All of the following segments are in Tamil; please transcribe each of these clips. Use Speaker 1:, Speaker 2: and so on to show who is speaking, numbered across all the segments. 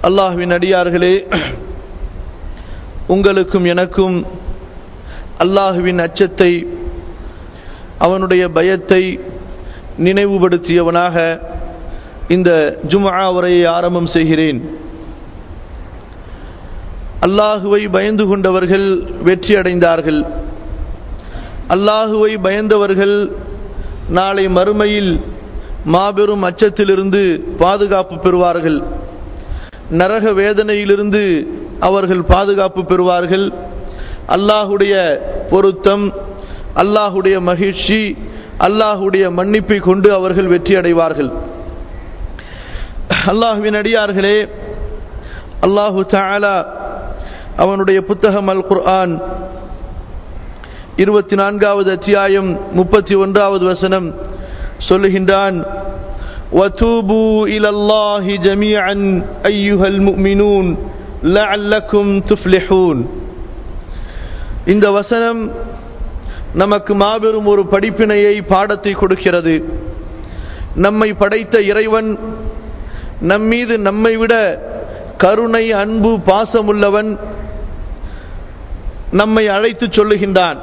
Speaker 1: அல்லாஹ்வின் அடியார்களே உங்களுக்கும் எனக்கும் அல்லாஹுவின் அச்சத்தை அவனுடைய பயத்தை நினைவுபடுத்தியவனாக இந்த ஜும்ஆ உரையை ஆரம்பம் செய்கிறேன் அல்லாஹுவை பயந்து கொண்டவர்கள் வெற்றி அடைந்தார்கள் அல்லாஹுவை பயந்தவர்கள் நாளை மறுமையில் மாபெரும் அச்சத்திலிருந்து பாதுகாப்பு பெறுவார்கள் நரக வேதனையிலிருந்து அவர்கள் பாதுகாப்பு பெறுவார்கள் அல்லாஹுடைய பொருத்தம் அல்லாஹுடைய மகிழ்ச்சி அல்லாஹுடைய மன்னிப்பை கொண்டு அவர்கள் வெற்றி அடைவார்கள் அல்லாஹுவின் அடியார்களே அல்லாஹு தாலா அவனுடைய புத்தகம் அல் குர்ஆன் இருபத்தி நான்காவது அத்தியாயம் முப்பத்தி ஒன்றாவது வசனம் சொல்லுகின்றான் وتوبوا إلى الله جميعا أيها المؤمنون لعلكم تفلحون இந்த வசனம் நமக்கு மாபெரும் ஒரு படிப்பினையை பாடத்தை கொடுக்கிறது நம்மை படைத்த இறைவன் நம்மீது நம்மை விட கருணை அன்பு பாசமுள்ளவன் நம்மை அழைத்து சொல்லுகின்றான்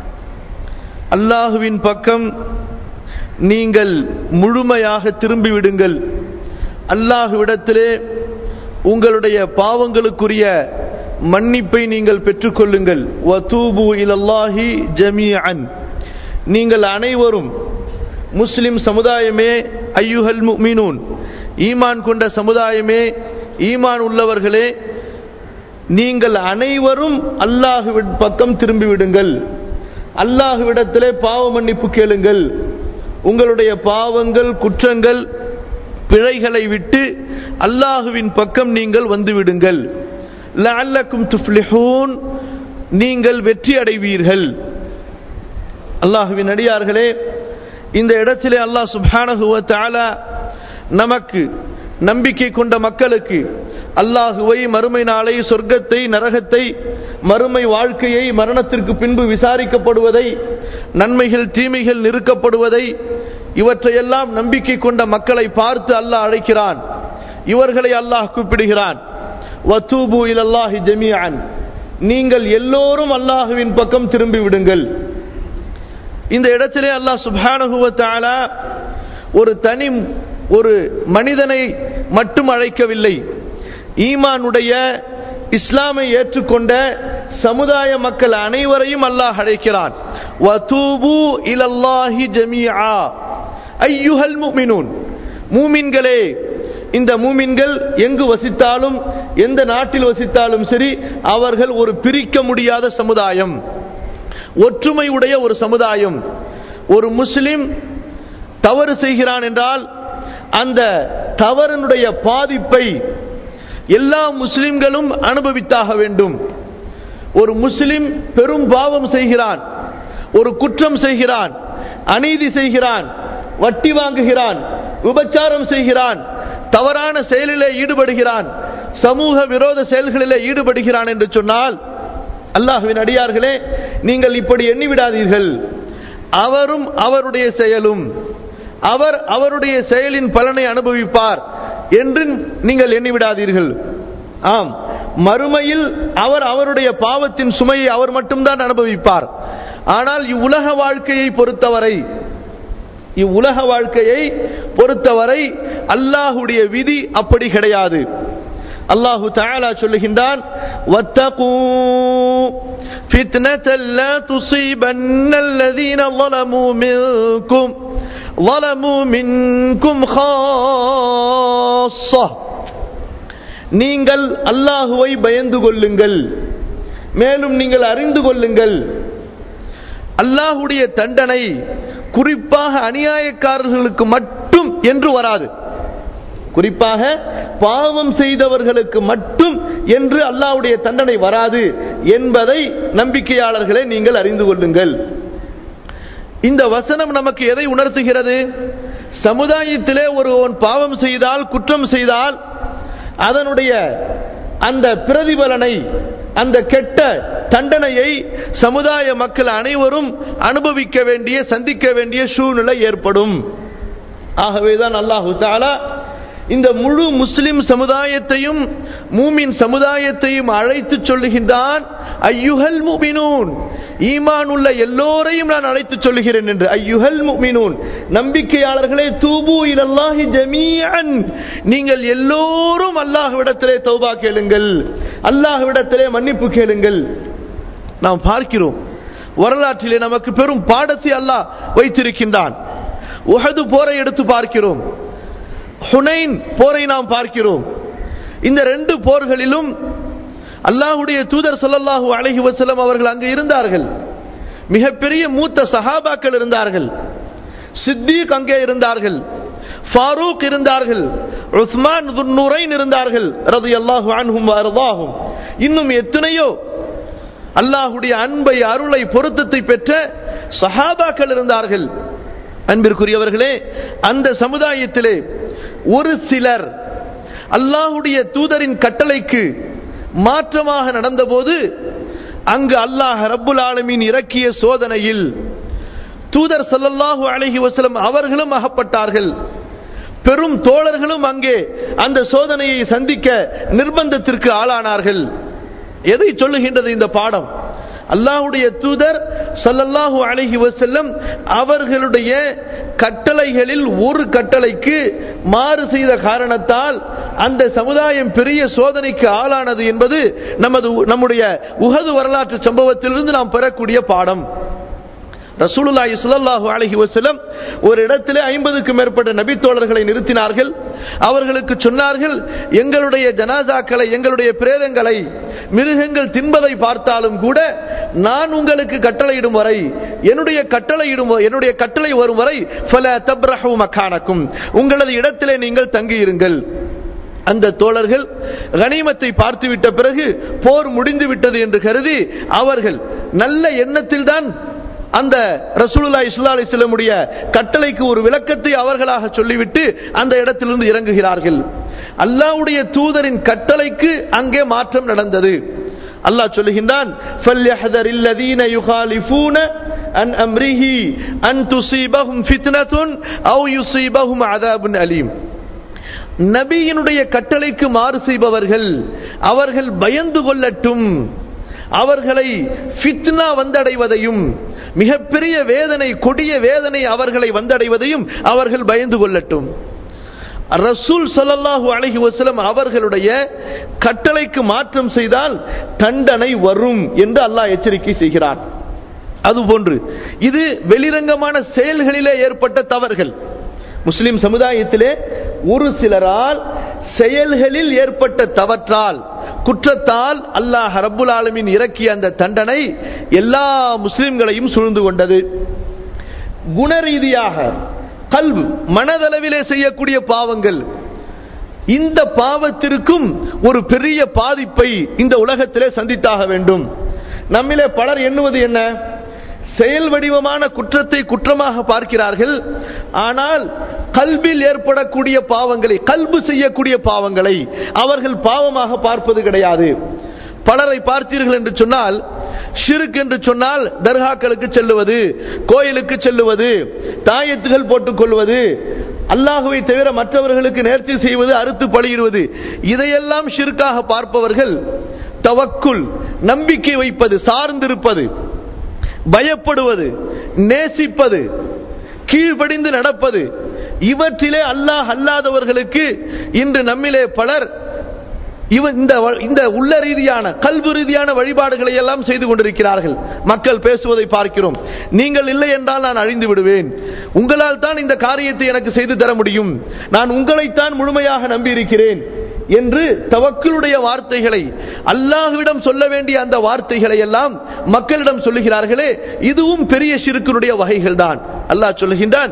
Speaker 1: அல்லாஹுவின் பக்கம் நீங்கள் முழுமையாக திரும்பிவிடுங்கள் அல்லாஹுவிடத்திலே உங்களுடைய பாவங்களுக்குரிய மன்னிப்பை நீங்கள் பெற்றுக்கொள்ளுங்கள் வதூபு இலல்லாஹி ஜமீஅன் நீங்கள் அனைவரும் முஸ்லிம் சமுதாயமே ஐயுஹல் முஃமினூன் ஈமான் கொண்ட சமுதாயமே ஈமான் உள்ளவர்களே நீங்கள் அனைவரும் அல்லாஹுவின் பக்கம் திரும்பிவிடுங்கள் அல்லாஹுவிடத்திலே பாவ மன்னிப்பு கேளுங்கள் உங்களுடைய பாவங்கள் குற்றங்கள் பிழைகளை விட்டு அல்லாஹுவின் பக்கம் நீங்கள் வந்துவிடுங்கள் லஅல்லக்கும் துஃப்லிஹூன் நீங்கள் வெற்றி அடைவீர்கள் அல்லாஹுவின் அடியார்களே இந்த இடத்திலே அல்லாஹ் சுப்ஹானஹு வ தஆலா நமக்கு நம்பிக்கை கொண்ட மக்களுக்கு அல்லாஹுவை மறுமை நாளை சொர்க்கத்தை நரகத்தை மறுமை வாழ்க்கையை மரணத்திற்கு பின்பு விசாரிக்கப்படுவதை நன்மைகள் தீமைகள் நிறுக்கப்படுவதை இவற்றையெல்லாம் நம்பிக்கை கொண்ட மக்களை பார்த்து அல்லாஹ் அழைக்கிறான் இவர்களை அல்லாஹ் கூப்பிடுகிறான் வத்தூபு இலல்லாஹி ஜமீஅன் நீங்கள் எல்லோரும் அல்லாஹுவின் பக்கம் திரும்பி விடுங்கள் இந்த இடத்திலே அல்லாஹ் சுப்ஹானஹு வ தஆலா ஒரு தனி ஒரு மனிதனை மட்டும் அழைக்கவில்லை ஈமானுடைய இஸ்லாமை ஏற்றுக்கொண்ட சமுதாய மக்கள் அனைவரையும் அல்லாஹ் அழைக்கிறான் வதூபு இலல்லாஹி ஜமீஆ ஐயுஹல் முஃமினூன் மூமின்களே இந்த மூமின்கள் எங்கு வசித்தாலும் எந்த நாட்டில் வசித்தாலும் சரி அவர்கள் ஒரு பிரிக்க முடியாத சமுதாயம் ஒற்றுமை உடைய ஒரு சமுதாயம் ஒரு முஸ்லிம் தவறு செய்கிறான் என்றால் அந்த தவறனுடைய பாதிப்பை எல்லா முஸ்லிம்களும் அனுபவித்தாக வேண்டும் ஒரு முஸ்லிம் பெரும் பாவம் செய்கிறான் ஒரு குற்றம் செய்கிறான் அநீதி செய்கிறான் வட்டி வாங்குகிறான் விபச்சாரம் செய்கிறான் தவறான செயலிலே ஈடுபடுகிறான் சமூக விரோத செயல்களிலே ஈடுபடுகிறான் என்று சொன்னால் அல்லாஹுவின் அடியார்களே நீங்கள் இப்படி எண்ணிவிடாதீர்கள் அவரும் அவருடைய செயலும் அவர் அவருடைய செயலின் பலனை அனுபவிப்பார் என்று நீங்கள் எண்ணிவிடாதீர்கள் ஆம் மறுமையில் அவர் அவருடைய பாவத்தின் சுமையை அவர் மட்டும்தான் அனுபவிப்பார் ஆனால் இவ்வுலக வாழ்க்கையை பொறுத்தவரை இவ்வுலக வாழ்க்கையை பொறுத்தவரை அல்லாஹுடைய விதி அப்படி கிடையாது அல்லாஹு தஆலா சொல்லுகின்றான் வத்தகூ فتنة لا تصيبن الذين ظلموا منكم ظلموا منكم خاصة நீங்கள் அல்லாஹுவை பயந்து கொள்ளுங்கள் மேலும் நீங்கள் அறிந்து கொள்ளுங்கள் அல்லாஹுடைய தண்டனை குறிப்பாக அநியாயக்காரர்களுக்கு மட்டும் என்று வராது குறிப்பாக பாவம் செய்தவர்களுக்கு மட்டும் என்று அல்லாஹ்வுடைய தண்டனை வராது என்பதை நம்பிக்கையாளர்களை நீங்கள் அறிந்து கொள்ளுங்கள் இந்த வசனம் நமக்கு எதை உணர்த்துகிறது சமுதாயத்திலே ஒருவன் பாவம் செய்தால் குற்றம் செய்தால் அதனுடைய அந்த பிரதிபலனை அந்த கெட்ட தண்டனையை சமுதாய மக்கள் அனைவரும் அனுபவிக்க வேண்டிய சந்திக்க வேண்டிய சூழ்நிலை ஏற்படும் ஆகவேதான் அல்லாஹு தாலா இந்த முழு முஸ்லிம் சமுதாயத்தையும் மூமின் சமுதாயத்தையும் அழைத்து சொல்லுகின்றான் ஐயுஹல் முபினூன் ஈமான் உள்ள எல்லோரையும் நான் அழைத்து சொல்லுகிறேன் என்று ஐயுஹல் முமினூன் நம்பிக்கையாளர்களே தூபு இலல்லாஹி ஜமீஅன் நீங்கள் எல்லோரும் அல்லாஹ்விடத்திலே தௌபா கேளுங்கள் அல்லாஹ்விடத்திலே மன்னிப்பு கேளுங்கள் நாம் பார்க்கிறோம் வரலாற்றிலே நமக்கு பெரும் பாடத்தை அல்லாஹ் வைத்திருக்கின்றான் உஹது போரை எடுத்து பார்க்கிறோம் ஹுனைன் போரை நாம் பார்க்கிறோம் இந்த ரெண்டு போர்களிலும் அல்லாஹுடைய தூதர் ஸல்லல்லாஹு அலைஹி வஸல்லம் அவர்கள் அங்கு இருந்தார்கள் மிகப்பெரிய மூத்த சஹாபாக்கள் இருந்தார்கள் சித்தீக் அங்கே இருந்தார்கள் ஃபாரூக் இருந்தார்கள் உஸ்மான் துன்னுரைன் இருந்தார்கள் ரலியல்லாஹு அன்ஹும் வஅர்தாஹும் இன்னும் எத்தனையோ அல்லாஹுடைய அன்பை அருளை பொருத்தத்தை பெற்ற சஹாபாக்கள் இருந்தார்கள் அன்பிற்குரியவர்களே அந்த சமுதாயத்திலே ஒரு சிலர் அல்லாஹுடைய தூதரின் கட்டளைக்கு மாற்றமாக நடந்தபோது அங்கு அல்லாஹ் ரப்புல் ஆலமீன் இறக்கிய சோதனையில் தூதர் ஸல்லல்லாஹு அலைஹி வஸல்லம் அவர்களும் அகப்பட்டார்கள் பெரும் தோழர்களும் அங்கே அந்த சோதனையை சந்திக்க நிர்பந்தத்திற்கு ஆளானார்கள் எதை சொல்லுகின்றது இந்த பாடம் அல்லாஹ்வுடைய தூதர் ஸல்லல்லாஹு அலைஹி வஸல்லம் அவர்களுடைய கட்டளைகளில் ஒரு கட்டளைக்கு மாறு செய்த காரணத்தால் அந்த சமுதாயம் பெரிய சோதனைக்கு ஆளானது என்பது நமது நம்முடைய உகது வரலாற்று சம்பவத்திலிருந்து நாம் பெறக்கூடிய பாடம் ரசூலுல்லாஹி ஸல்லல்லாஹு அலைஹி வஸல்லம் ஒரு இடத்திலே ஐம்பதுக்கு மேற்பட்ட நபித்தோழர்களை நிறுத்தினார்கள் அவர்களுக்கு சொன்னார்கள் எங்களுடைய ஜனாசாக்களை எங்களுடைய பிரேதங்களை மிருகங்கள் தின்பதை பார்த்தாலும் கூட நான் உங்களுக்கு கட்டளையிடும் வரை என்னுடைய கட்டளையிடும் என்னுடைய கட்டளை வரும் வரை ஃபல தப்ரஹு மக்கானக்கும் உங்களது இடத்திலே நீங்கள் தங்கியிருங்கள் அந்த தோழர்கள் கனிமத்தை பார்த்துவிட்ட பிறகு போர் முடிந்து விட்டது என்று கருதி அவர்கள் நல்ல எண்ணத்தில் தான் அந்த ரசூலுல்லாஹி ஸல்லல்லாஹு அலைஹி வஸல்லமுடைய கட்டளைக்கு ஒரு விளக்கத்தை அவர்களாக சொல்லிவிட்டு அந்த இடத்திலிருந்து இறங்குகிறார்கள் அல்லாஹ்வுடைய தூதரின் கட்டளைக்கு அங்கே மாற்றம் நடந்தது அல்லாஹ் சொல்லுகின்றான் ஃபல்யஹ்தரில் லதீன யுகாலிஃபூன அன் அம்ரிஹி அன் துஸீபஹும் ஃபித்னத்துன் அவ் யுஸீபஹும் அதாபுன் அலீம் நபியினுடைய கட்டளைக்கு மாறு செய்பவர்கள் அவர்கள் பயந்து கொள்ளட்டும் அவர்களை ஃபித்னா வந்தடைவதையும் மிகப்பெரிய வேதனை கொடிய வேதனை அவர்களை வந்தடைவதையும் அவர்கள் பயந்து கொள்ளட்டும் ரசூல் ஸல்லல்லாஹு அலைஹி வஸல்லம் அவர்களுடைய கட்டளைக்கு மாற்றம் செய்தால் தண்டனை வரும் என்று அல்லாஹ் எச்சரிக்கை செய்கிறான் அதுபோன்று இது வெளிரங்கமான செயல்களிலே ஏற்பட்ட தவறுகள் முஸ்லிம் சமுதாயத்திலே ஒரு சிலரால் செயல்களில் ஏற்பட்ட தவற்றால் குற்றத்தால் அல்லாஹ் ரப்புல் ஆலமீன் இறக்கிய அந்த தண்டனை எல்லா முஸ்லிம்களையும் சூழ்ந்து கொண்டது குணரீதியாக கல்வு மனதளவிலே செய்யக்கூடிய பாவங்கள் இந்த பாவத்திற்கும் ஒரு பெரிய பாதிப்பை இந்த உலகத்திலே சந்தித்தாக வேண்டும் நம்மிலே பலர் எண்ணுவது என்ன செயல் வடிவமான குற்றத்தை குற்றமாக பார்க்கிறார்கள் ஆனால் கல்பில் ஏற்படக்கூடிய பாவங்களை கல்பு செய்யக்கூடிய பாவங்களை அவர்கள் பாவமாக பார்ப்பது கிடையாது பலரை பார்த்தீர்கள் என்று சொன்னால் ஷிருக் என்று சொன்னால் தர்காக்களுக்கு செல்லுவது கோயிலுக்கு செல்லுவது தாயத்துகள் போட்டுக் கொள்வது அல்லாஹுவை தவிர மற்றவர்களுக்கு நேர்த்தி செய்வது அறுத்து பலியிடுவது இதையெல்லாம் ஷிருக்காக பார்ப்பவர்கள் தவக்குல் நம்பிக்கை வைப்பது சார்ந்திருப்பது பயப்படுவது நேசிப்பது கீழ்ப்படிந்து நடப்பது இவற்றிலே அல்லாஹ் அல்லாதவர்களுக்கு இன்று நம்மிலே பலர் இவன் இந்த இந்த உள்ள ரீதியான கல்வி ரீதியான வழிபாடுகளை எல்லாம் செய்து கொண்டிருக்கிறார்கள் மக்கள் பேசுவதை பார்க்கிறோம் நீங்கள் இல்லை என்றால் நான் அழிந்து விடுவேன் உங்களால் தான் இந்த காரியத்தை எனக்கு செய்து தர முடியும் நான் உங்களைத்தான் முழுமையாக நம்பியிருக்கிறேன் என்று தவக்களுடைய வார்த்தைகளை அல்லாஹ்விடம் சொல்ல வேண்டிய அந்த வார்த்தைகளை எல்லாம் மக்களிடம் சொல்லுகிறார்களே இதுவும் பெரிய சிறுக்கனுடைய வகைகள் தான் அல்லாஹ் சொல்லுகின்றான்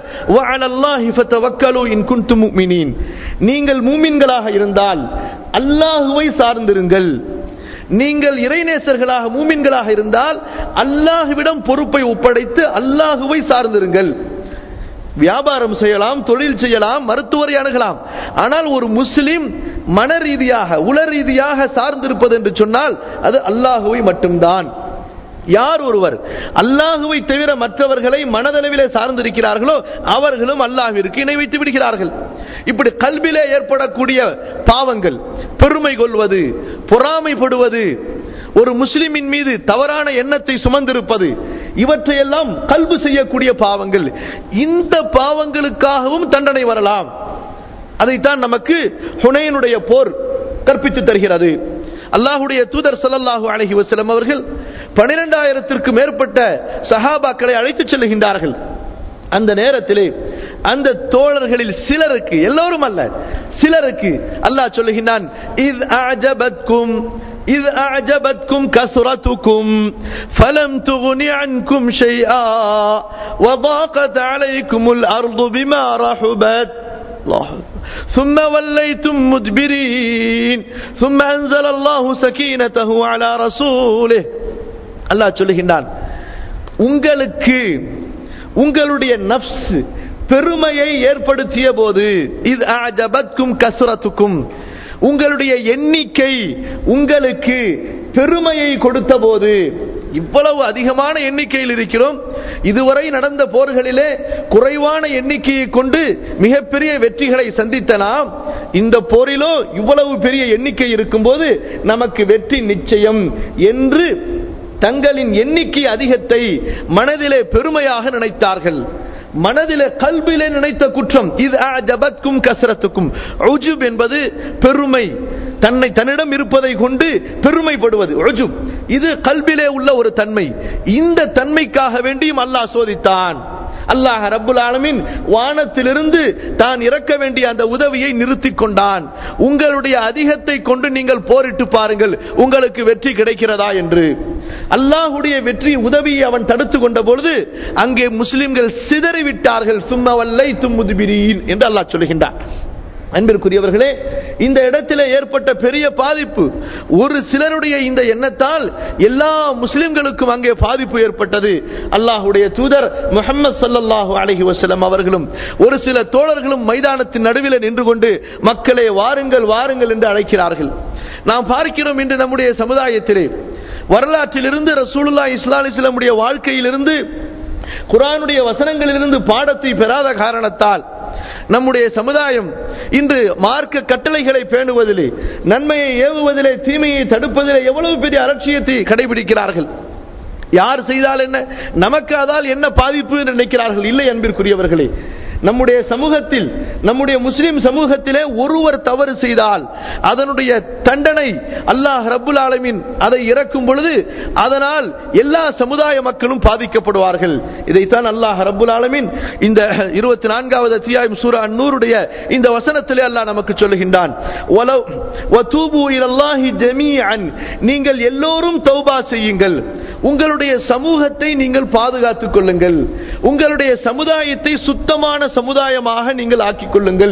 Speaker 1: நீங்கள் மூமின்களாக இருந்தால் அல்லாஹுவை சார்ந்திருங்கள் நீங்கள் இறைநேசர்களாக மூமின்களாக இருந்தால் அல்லாஹுவிடம் பொறுப்பை ஒப்படைத்து அல்லாஹுவை சார்ந்திருங்கள் வியாபாரம் செய்யலாம் தொழில் செய்யலாம் மருத்துவரை அணுகலாம் ஆனால் ஒரு முஸ்லிம் மன ரீதியாக உல ரீதியாக சார்ந்திருப்பது என்று சொன்னால் அது அல்லாஹுவை மட்டும்தான் யார் ஒருவர் அல்லாஹுவை தவிர மற்றவர்களை மனதளவிலே சார்ந்திருக்கிறார்களோ அவர்களும் அல்லாஹ்விற்கு இணை வைத்து விடுகிறார்கள் இப்படி கல்விலே ஏற்படக்கூடிய பாவங்கள் பெருமை கொள்வது பொறாமைப்படுவது ஒரு முஸ்லிமின் மீது தவறான எண்ணத்தை சுமந்திருப்பது இவற்றையெல்லாம் கல்வி செய்யக்கூடிய பாவங்கள் இந்த பாவங்களுக்காகவும் தண்டனை வரலாம் அதைத்தான் நமக்கு ஹுனையனுடைய போர் கற்பித்து தருகிறது அல்லாஹுடைய தூதர் ஸல்லல்லாஹு அலைஹி வஸல்லம் அவர்கள் பனிரெண்டாயிரத்திற்கு மேற்பட்ட சஹாபாக்களை அழைத்துச் செல்லுகின்றார்கள் அந்த நேரத்திலே அந்த தோழர்களில் சிலருக்கு எல்லோரும் அல்ல சிலருக்கு அல்லாஹ் சொல்லுகின்றான் இத் அஜபத்கும் إذ أعجبتكم كثرتكم فلم تغن عنكم شيئا وضاقت عليكم الأرض بما رحبت الله أكبر. ثم وليتم مدبرين ثم أنزل الله سكينته على رسوله அல்லாஹ் சொல்லுகின்றான் உங்களுக்கு உங்களுடைய நப்ஸ் பெருமையை ஏற்படுத்திய போது இது அஜபத்கும் கசுரத்துக்கும் உங்களுடைய எண்ணிக்கை உங்களுக்கு பெருமையை கொடுத்த போது இவ்வளவு அதிகமான எண்ணிக்கையில் இருக்கிறோம் இதுவரை நடந்த போர்களிலே குறைவான எண்ணிக்கையை கொண்டு மிகப்பெரிய வெற்றிகளை சந்தித்த நாம் இந்த போரிலோ இவ்வளவு பெரிய எண்ணிக்கை இருக்கும்போது நமக்கு வெற்றி நிச்சயம் என்று தங்களின் எண்ணிக்கை அதிகத்தை மனதிலே பெருமையாக நினைத்தார்கள் மனதிலே கல்விலே நினைத்த குற்றம் இது அஜபத்கும் கசரத்துக்கும் உஜுப் என்பது பெருமை தன்னை தன்னிடம் இருப்பதை கொண்டு பெருமைப்படுவது உஜுப் இது கல்விலே உள்ள ஒரு தன்மை இந்த தன்மைக்காக வேண்டியும் அல்லாஹ் சோதித்தான் அல்லாஹ் ரப்புல் ஆலமின் வானத்திலிருந்து தான் இறக்க வேண்டிய அந்த உதவியை நிறுத்திக் கொண்டான் உங்களுடைய அதிகத்தை கொண்டு நீங்கள் போரிட்டு பாருங்கள் உங்களுக்கு வெற்றி கிடைக்கிறதா என்று அல்லாஹுடைய வெற்றி உதவியை அவன் தடுத்து கொண்ட பொழுது அங்கே முஸ்லிம்கள் சிதறிவிட்டார்கள் சும்மவல்லை தும்முதுபிரீன் என்று அல்லாஹ் சொல்கின்றான் அன்பிற்குரியவர்களே இந்த இடத்திலே ஏற்பட்ட பெரிய பாதிப்பு ஒரு சிலருடைய இந்த எண்ணத்தால் எல்லா முஸ்லிம்களுக்கும் அங்கே பாதிப்பு ஏற்பட்டது அல்லாஹுடைய தூதர் முகமது சல்லல்லாஹு அலைஹி வஸல்லம் அவர்களும் ஒரு சில தோழர்களும் மைதானத்தின் நடுவில் நின்று கொண்டு மக்களே வாருங்கள் வாருங்கள் என்று அழைக்கிறார்கள் நாம் பார்க்கிறோம் இன்று நம்முடைய சமுதாயத்திலே வரலாற்றிலிருந்து ரசூலுல்லாஹி ஸல்லல்லாஹு அலைஹி வஸல்லமுடைய வாழ்க்கையிலிருந்து குர்ஆனுடைய வசனங்களிலிருந்து பாடத்தை பெறாத காரணத்தால் நம்முடைய சமுதாயம் இன்று மார்க்க கட்டளைகளை பேணுவதிலே நன்மையை ஏவுவதிலே தீமையை தடுப்பதிலே எவ்வளவு பெரிய அலட்சியத்தை கடைபிடிக்கிறார்கள் யார் செய்தால் என்ன நமக்கு அதால் என்ன பாதிப்பு என்று நினைக்கிறார்கள் இல்லை அன்பிற்குரியவர்களே நம்முடைய சமூகத்தில் நம்முடைய முஸ்லிம் சமூகத்திலே ஒருவர் தவறு செய்தால் அதனுடைய தண்டனை அல்லாஹ் ரப்புல் ஆலமீன் அதை இறக்கும் பொழுது அதனால் எல்லா சமுதாய மக்களும் பாதிக்கப்படுவார்கள் இதைத்தான் அல்லாஹ் ரப்புல் ஆலமீன் இந்த இருபத்தி நான்காவது அத்தியாயம் சூரா அன்னூருடைய இந்த வசனத்திலே அல்லாஹ் நமக்கு சொல்லுகின்றான் "வலவ் வதூபு இலல்லாஹி ஜமீஅன்." நீங்கள் எல்லோரும் தௌபா செய்யுங்கள் உங்களுடைய சமூகத்தை நீங்கள் பாதுகாத்துக் கொள்ளுங்கள் உங்களுடைய சமுதாயத்தை சுத்தமான சமுதாயமாக நீங்கள் ஆக்கிக் கொள்ளுங்கள்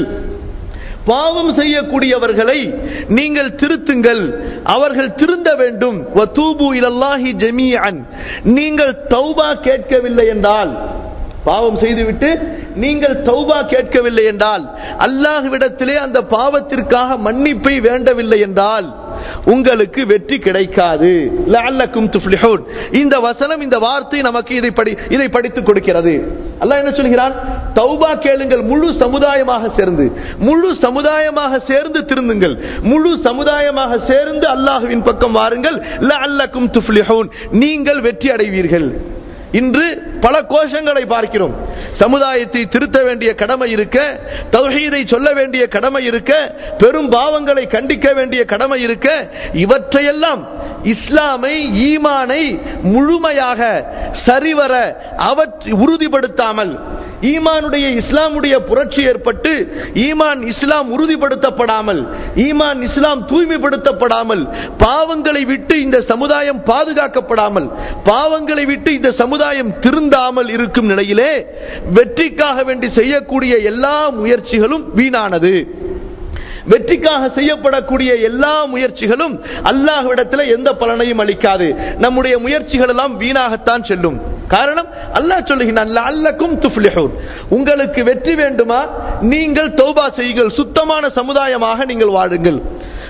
Speaker 1: பாவம் செய்யக்கூடியவர்களை நீங்கள் திருத்துங்கள் அவர்கள் திருந்த வேண்டும் வதூபு இலல்லாஹி ஜமீஅன் நீங்கள் தௌபா கேட்கவில்லை என்றால் பாவம் செய்துவிட்டு நீங்கள் தௌபா கேட்கவில்லை என்றால் அல்லாஹ்விடத்திலே அந்த பாவத்திற்காக மன்னிப்பை வேண்டவில்லை என்றால் உங்களுக்கு வெற்றி கிடைக்காது லஅல்லக்கும் துஃப்லிஹூன் இந்த வசனம் இந்த வார்த்தை நமக்கு இதை படி இதை படித்துக் கொடுக்கிறது அல்லாஹ் என்ன சொல்கிறான் தௌபா கேளுங்கள் முழு சமுதாயமாக சேர்ந்து முழு சமுதாயமாக சேர்ந்து திருந்துங்கள் முழு சமுதாயமாக சேர்ந்து அல்லாஹ்வின் பக்கம் வாருங்கள் லஅல்லக்கும் துஃப்லிஹூன் நீங்கள் வெற்றி அடைவீர்கள் இன்று பல கோஷங்களை பார்க்கிறோம் சமுதாயத்தை திருத்த வேண்டிய கடமை இருக்க தௌஹீதை சொல்ல வேண்டிய கடமை இருக்க பெரும் பாவங்களை கண்டிக்க வேண்டிய கடமை இருக்க இவற்றையெல்லாம் இஸ்லாமை ஈமானை முழுமையாக சரிவர அவற்றை உறுதிப்படுத்தாமல் ஈமானுடைய இஸ்லாமுடைய புரட்சி ஏற்பட்டு ஈமான் இஸ்லாம் உறுதிப்படுத்தப்படாமல் ஈமான் இஸ்லாம் தூய்மைப்படுத்தப்படாமல் பாவங்களை விட்டு இந்த சமுதாயம் பாதுகாக்கப்படாமல் பாவங்களை விட்டு இந்த சமுதாயம் திருந்தாமல் இருக்கும் நிலையிலே வெற்றிக்காக வேண்டி செய்யக்கூடிய எல்லா முயற்சிகளும் வீணானது வெற்றிக்காக செய்யப்படக்கூடிய எல்லா முயற்சிகளும் அல்லாஹ்விடத்தில் எந்த பலனையும் அளிக்காது நம்முடைய முயற்சிகள் எல்லாம் வீணாகத்தான் செல்லும் காரணம் அல்லாஹ் சொல்லுகிறான் அல்லக்கும் துஃப்லிஹூன் உங்களுக்கு வெற்றி வேண்டுமா நீங்கள் தௌபா செய்யுங்கள் சுத்தமான சமுதாயமாக நீங்கள் வாழுங்கள்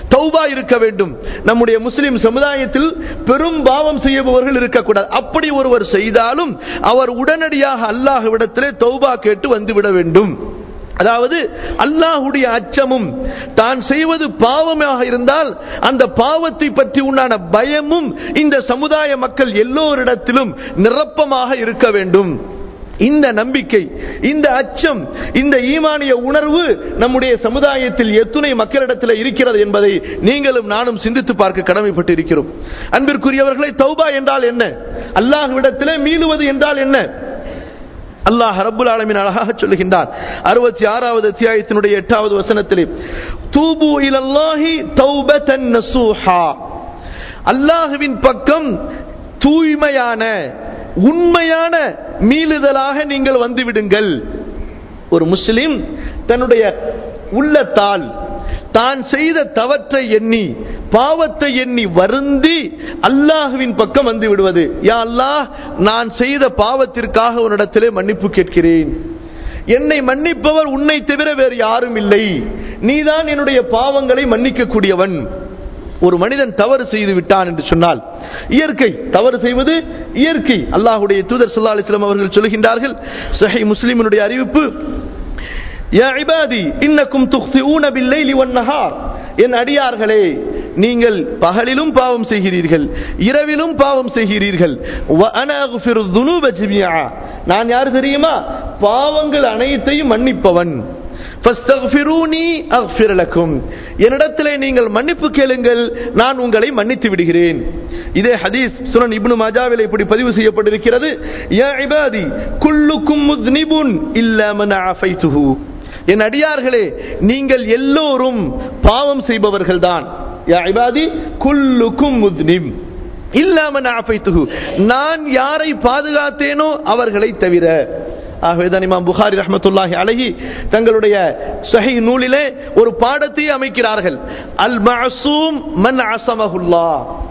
Speaker 1: தௌபா இருக்க வேண்டும் நம்முடைய முஸ்லிம் சமுதாயத்தில் பெரும் பாவம் செய்யபவர்கள் இருக்கக்கூடாது அப்படி ஒருவர் செய்தாலும் அவர் உடனடியாக அல்லாஹ்விடத்திலே தௌபா கேட்டு வந்துவிட வேண்டும் அதாவது அல்லாஹுடைய அச்சமும் தான் செய்வது பாவமாக இருந்தால் அந்த பாவத்தை பற்றி உண்டான பயமும் இந்த சமுதாய மக்கள் எல்லோரிடத்திலும் நிரப்பமாக இருக்க வேண்டும் இந்த நம்பிக்கை இந்த அச்சம் இந்த ஈமானிய உணர்வு நம்முடைய சமுதாயத்தில் எத்துணை மக்களிடத்தில் இருக்கிறது என்பதை நீங்களும் நானும் சிந்தித்து பார்க்க கடமைப்பட்டு இருக்கிறோம் அன்பிற்குரியவர்களை தௌபா என்றால் என்ன அல்லாஹ்விடத்திலே மீளுவது என்றால் என்ன அல்லாஹ் ரப்புல் ஆலமின் அழகாக சொல்லுகின்றார் அறுபத்தி ஆறாவது அத்தியாயத்தினுடைய எட்டாவது வசனத்திலே தூபு இலல்லாஹி தௌபதன் நசூஹா அல்லாஹுவின் பக்கம் தூய்மையான உண்மையான மீளுதலாக நீங்கள் வந்துவிடுங்கள் ஒரு முஸ்லிம் தன்னுடைய உள்ளத்தால் தான் செய்த தவற்றை எண்ணி பாவத்தை எண்ணி வருந்தி அல்லாஹுவின் பக்கம் வந்து விடுவது யா அல்லாஹ் நான் செய்த பாவத்திற்காக உன்னிடத்திலே மன்னிப்பு கேட்கிறேன் என்னை மன்னிப்பவர் உன்னை தவிர வேறு யாரும் இல்லை நீதான் என்னுடைய பாவங்களை மன்னிக்க கூடியவன் ஒரு மனிதன் தவறு செய்து விட்டான் என்று சொன்னால் இயற்கை தவறு செய்வது இயற்கை அல்லாஹுடைய தூதர் சல்லா அலிஸ்லாம் அவர்கள் சொல்கின்றார்கள் சஹி முஸ்லிமினுடைய அறிவிப்பு யா இபாதி இன்னக்கும் துக்திஊன பில்லைலி வன்னஹார் என் அடியார்களே நீங்கள் பகலிலும் பாவம் செய்கிறீர்கள் இரவிலும் பாவம் செய்கிறீர்கள் வ அன அக்ஃபிரு துனூப ஜமியா நான் யார் தெரியுமா பாவங்கள் அனைத்தையும் மன்னிப்பவன் ஃபஸ்தக்ஃபிரூனி அக்ஃபிர் லக்கும் என்னிடத்திலே நீங்கள் மன்னிப்பு கேளுங்கள் நான் உங்களை மன்னித்து விடுகிறேன் இதே ஹதீஸ் சுனன் இப்னு மாஜாவில் இப்படி பதிவு செய்யப்பட்டிருக்கிறது யா இபாதி குல்லுக்கும் முஸ்னிபுன் இல்லா மன் ஆஃபைதுஹு என் அடியார்களே நீங்கள் எல்லோரும் பாவம் செய்பவர்கள்தான் யா இபாதி குல்லுக்கும் முஸ்னிம் இல்லாமன் ஆஃபைத்துஹு நான் யாரை பாதுகாத்தேனோ அவர்களை தவிர ஆகவேதான் இமாம் புகாரி ரஹமத்துல்லாஹி அழகி தங்களுடைய சஹி நூலிலே ஒரு பாடத்தை அமைக்கிறார்கள் அல் மஅசூம் மன் அசமஹுல்லா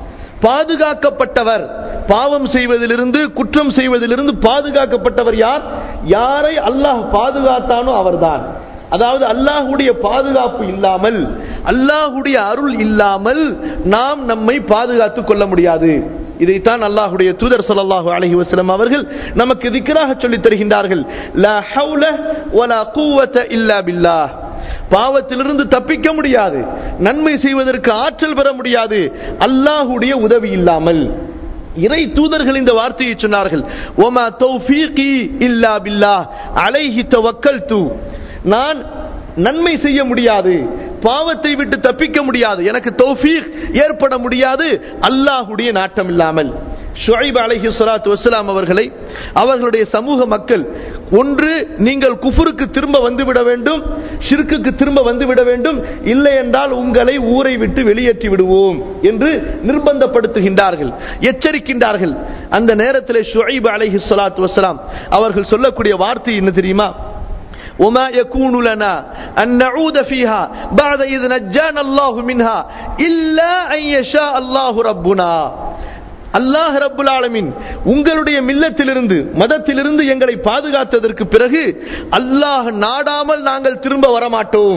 Speaker 1: பாதுகாக்கப்பட்டவர் பாவம் செய்வதிலிருந்து குற்றம் செய்வதிலிருந்து பாதுகாக்கப்பட்டவர் யார் யாரை அல்லாஹ் பாதுகாத்தானோ அவர்தான் அதாவது அல்லாஹுடைய பாதுகாப்பு இல்லாமல் அல்லாஹுடைய அருள் இல்லாமல் நாம் நம்மை பாதுகாத்துக் கொள்ள முடியாது இதைத்தான் அல்லாஹுடைய தூதர் ஸல்லல்லாஹு அலைஹி வஸல்லம் அவர்கள் நமக்கு திக்ராக சொல்லித் தருகின்றார்கள் லா ஹவுல வலா குவத இல்லா பில்லாஹ் பாவத்திலிருந்து தப்பிக்க முடியாது நன்மை செய்வதற்கு ஆற்றல் பெற முடியாது அல்லாஹுடைய உதவி இல்லாமல் இறை தூதர்கள் இந்த வார்த்தையை சொன்னார்கள் ஒமா தௌஃபீகி இல்லா பில்லாஹ் அலைஹி தவக்கல்து நான் நன்மை செய்ய முடியாது பாவத்தை விட்டு தப்பிக்க முடியாது எனக்கு தௌஃபீக் ஏற்பட முடியாது அல்லாஹுடைய நாட்டம் இல்லாமல் ஷுஐப் அலைஹி ஸலாத்து வஸ்ஸலாம் அவர்களை அவர்களுடைய சமூக மக்கள் ஒன்று நீங்கள் குஃபுருக்கு திரும்ப வந்துவிட வேண்டும் ஷிர்க்குக்கு திரும்ப வந்துவிட வேண்டும் இல்லை என்றால் உங்களை ஊரை விட்டு வெளியேற்றி விடுவோம் என்று நிர்பந்தப்படுத்துகின்றார்கள் எச்சரிக்கின்றார்கள் அந்த நேரத்தில் ஷுஐப் அலைஹி ஸலாத்து வஸ்ஸலாம் அவர்கள் சொல்லக்கூடிய வார்த்தை என்ன தெரியுமா وما يكون لنا أن نعود فيها بعد إذ نجانا الله منها إلا أن يشاء الله ربنا அல்லாஹ் ரப்புல் ஆலமின் உங்களுடைய மில்லத்திலிருந்து மதத்திலிருந்து எங்களை பாதுகாத்ததற்கு பிறகு அல்லாஹ் நாடாமல் நாங்கள் திரும்ப வரமாட்டோம்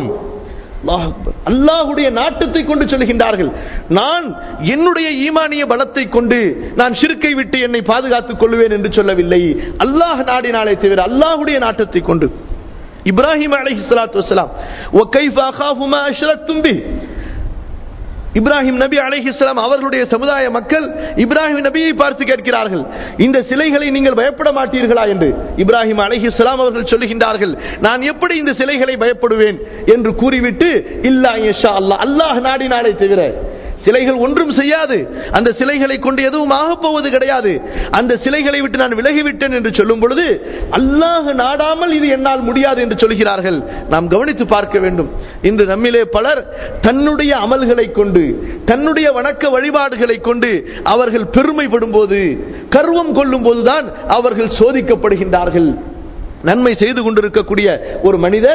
Speaker 1: அல்லாஹுடைய நாட்டத்தை கொண்டு சொல்கின்றார்கள் நான் என்னுடைய ஈமானிய பலத்தை கொண்டு நான் சிறுக்கை விட்டு என்னை பாதுகாத்துக் கொள்வேன் என்று சொல்லவில்லை அல்லாஹ் நாடினாலே தவிர அல்லாஹுடைய நாட்டத்தை கொண்டு இப்ராஹிம் அலைஹி ஸலாத்து வஸலாம் وكيف اخاف ما اشركتم به இப்ராஹிம் நபி அலைஹிஸ்லாம் அவர்களுடைய சமுதாய மக்கள் இப்ராஹிம் நபியை பார்த்து கேட்கிறார்கள் இந்த சிலைகளை நீங்கள் பயப்பட மாட்டீர்களா என்று இப்ராஹிம் அலைஹிஸ்லாம் அவர்கள் சொல்லுகின்றார்கள் நான் எப்படி இந்த சிலைகளை பயப்படுவேன் என்று கூறிவிட்டு இல்லா இன்ஷா அல்லாஹ் அல்லாஹ் நாடினாலே தவிர சிலைகள் ஒன்றும் செய்யாது அந்த சிலைகளை கொண்டு எதுவும் ஆகப் போவது கிடையாது அந்த சிலைகளை விட்டு நான் விலகிவிட்டேன் என்று சொல்லும் பொழுது அல்லாஹ் நாடாமல் இது என்னால் முடியாது என்று சொல்கிறார்கள் நாம் கவனித்து பார்க்க வேண்டும் இன்று நம்மிலே பலர் தன்னுடைய அமல்களை கொண்டு தன்னுடைய வணக்க வழிபாடுகளை கொண்டு அவர்கள் பெருமைப்படும் போது கர்வம் கொள்ளும் போதுதான் அவர்கள் சோதிக்கப்படுகின்றார்கள் நன்மை செய்து கொண்டிருக்கக்கூடிய ஒரு மனிதர்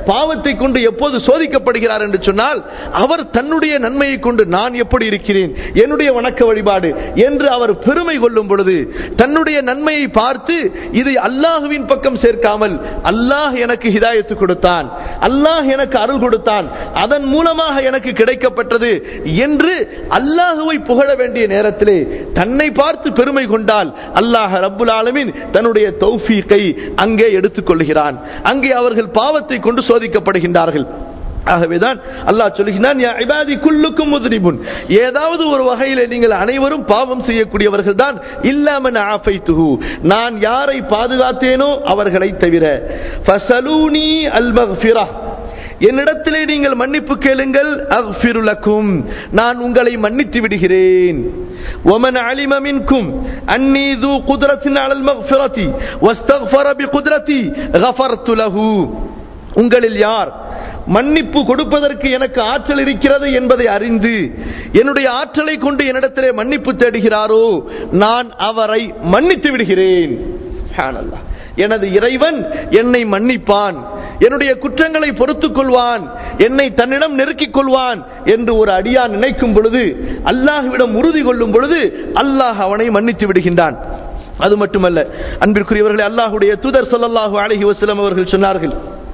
Speaker 1: பாவத்தை கொண்டு எப்போது சோதிக்கப்படுகிறார் என்று சொன்னால் அவர் தன்னுடைய நன்மையை கொண்டு நான் எப்படி இருக்கிறேன் என்னுடைய வணக்க வழிபாடு என்று அவர் பெருமை கொள்ளும் பொழுது தன்னுடைய நன்மையை பார்த்து இதை அல்லாஹுவின் பக்கம் சேர்க்காமல் அல்லாஹ் எனக்கு ஹிதாயத்து கொடுத்தான் அல்லாஹ் எனக்கு அருள் கொடுத்தான் அதன் மூலமாக எனக்கு கிடைக்கப்பட்டது என்று அல்லாஹுவை புகழ வேண்டிய நேரத்திலே தன்னை பார்த்து பெருமை கொண்டால் அல்லாஹ் ரப்புல் ஆலமீன் தன்னுடைய தௌஃபீக்கை அங்கே எடுத்துக் கொள்கிறான் அங்கே அவர்கள் பாவத்தை கொண்டு சோதிக்கப்படுகின்றார்கள் ஆகவேதான் அல்லாஹ் சொல்லுகிறான் யா இபாதி குல்லுக்கும் முதுனிபுன் ஏதாவது ஒரு வகையிலே நீங்கள் அனைவரும் பாவம் செய்யக்கூடியவர்கள் தான் இல்லாமன் ஆஃபைத்துஹு நான் யாரை பாதுகாத்தேனோ அவர்களை தவிர ஃபசலூனி அல் மக்ஃபிரா என்னிடத்திலே நீங்கள் மன்னிப்பு கேளுங்கள் அஃபிருலக்கும் நான் உங்களை மன்னித்து விடுகிறேன் ومن علم منكم أني ذو قدرة على المغفرة واستغفر بقدرتي غفرت له உங்களில் யார் மன்னிப்பு கொடுப்பதற்கு எனக்கு ஆற்றல் இருக்கிறது என்பதை அறிந்து என்னுடைய ஆற்றலை கொண்டு என்னிடத்திலே மன்னிப்பு தேடுகிறாரோ நான் அவரை மன்னித்து விடுகிறேன் சுப்ஹானல்லாஹ். எனது இறைவன் என்னை மன்னிப்பான் என்னுடைய குற்றங்களை பொறுத்துக் கொள்வான் என்னை தன்னிடம் நெருக்கிக் கொள்வான் என்று ஒரு அடியான் நினைக்கும் பொழுது அல்லாஹ்விடம் உறுதி கொள்ளும் பொழுது அல்லாஹ் அவனை மன்னித்து விடுகின்றான் அது மட்டுமல்ல அன்பிற்குரியவர்களே அல்லாஹ்வுடைய தூதர் ஸல்லல்லாஹு அலைஹி வஸல்லம் அவர்கள் சொன்னார்கள்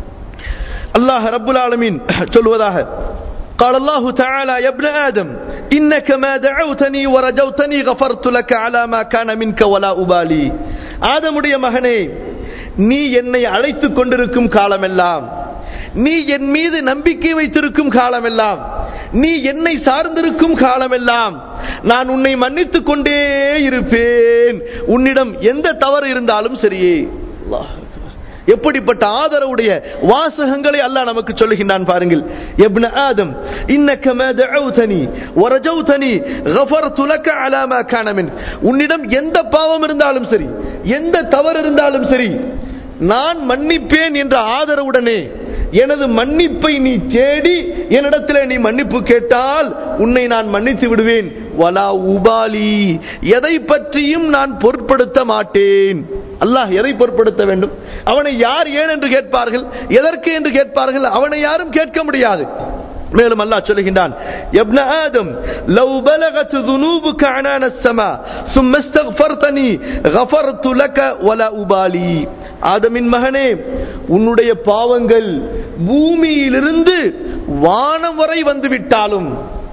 Speaker 1: அல்லாஹ் ரப்புல் ஆலமீன் சொல்வதாக قال الله تعالى يا ابن آدم إنك ما دعوتني ورجوتني غفرت لك على ما كان منك ولا أبالي ஆதமுடைய மகனே நீ என்னை அழைத்துக் கொண்டிருக்கும் காலமெல்லாம் நீ என் மீது நம்பிக்கை வைத்திருக்கும் காலமெல்லாம் நீ என்னை சார்ந்திருக்கும் காலமெல்லாம் நான் உன்னை மன்னித்துக் கொண்டே இருப்பேன் உன்னிடம் எந்த தவறு இருந்தாலும் சரியே அல்லாஹ் அக்பர். எப்படிப்பட்ட ஆதரவுடைய வாசகங்களை அல்லாஹ் நமக்கு சொல்லுகின்றான் பாருங்கள் எப்ன ஆதம் இன்னக்க மா தஅவுதனி வரஜௌதனி கஃபர்து லக அலா மா கான மின் உன்னிடம் எந்த பாவம் இருந்தாலும் சரி எந்த தவறு இருந்தாலும் சரி நான் மன்னிப்பேன் என்ற ஆதரவுடனே எனது மன்னிப்பை நீ தேடி என்னிடத்தில் நீ மன்னிப்பு கேட்டால் உன்னை நான் மன்னித்து விடுவேன் வலா உபாலி எதை பற்றியும் நான் பொருட்படுத்த மாட்டேன் அல்லாஹ் எதை பொருட்படுத்த வேண்டும் அவனை யார் ஏன் என்று கேட்பார்கள் எதற்கு என்று கேட்பார்கள் அவனை யாரும் கேட்க முடியாது மேலும் அல்லாஹ் சொல்லுகின்றான் ابن آدم لو بلغت ذنوبك عنان السماء ثم استغفرتني غفرت لك ولا أبالي ஆதமின் மகனே உன்னுடைய பாவங்கள் பூமியிலிருந்து வானம் வரை வந்து விட்டாலும்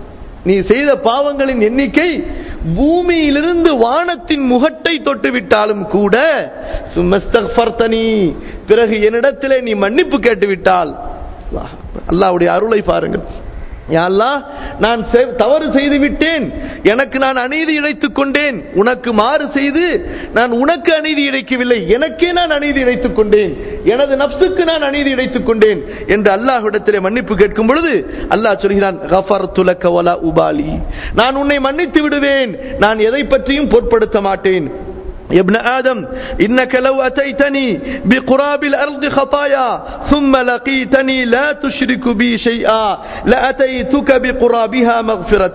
Speaker 1: நீ செய்த பாவங்களின் எண்ணிக்கை பூமியிலிருந்து வானத்தின் முகட்டை தொட்டு விட்டாலும் கூட சும்மஸ்தக்ஃபர்தனி பிறகு என்னிடத்திலே நீ மன்னிப்பு கேட்டு விட்டால் அல்லாஹ் அக்பர். அல்லாஹ்வுடைய அருளை பாருங்கள் யா அல்லாஹ் நான் செ- தவறு செய்து விட்டேன் எனக்கு நான் அநீதி இழைத்துக் கொண்டேன் உனக்கு மாறு செய்து நான் உனக்கு அநீதி இழைக்கவில்லை எனக்கே நான் அநீதி இழைத்துக் கொண்டேன் எனது நப்சுக்கு நான் அநீதி இழைத்துக் கொண்டேன் என்று அல்லாஹ்விடத்திலே மன்னிப்பு கேட்கும் பொழுது அல்லாஹ் சொல்கிறான் "கஃபர்து லக்க வலா உபாலி நான் உன்னை மன்னித்து விடுவேன் நான் எதை பற்றியும் பொருட்படுத்த மாட்டேன் يا ابن آدم إنك لو أتيتني بقراب الأرض خطايا ثم لقيتني لا تشرك بي شيئا لأتيتك بقرابها مغفرة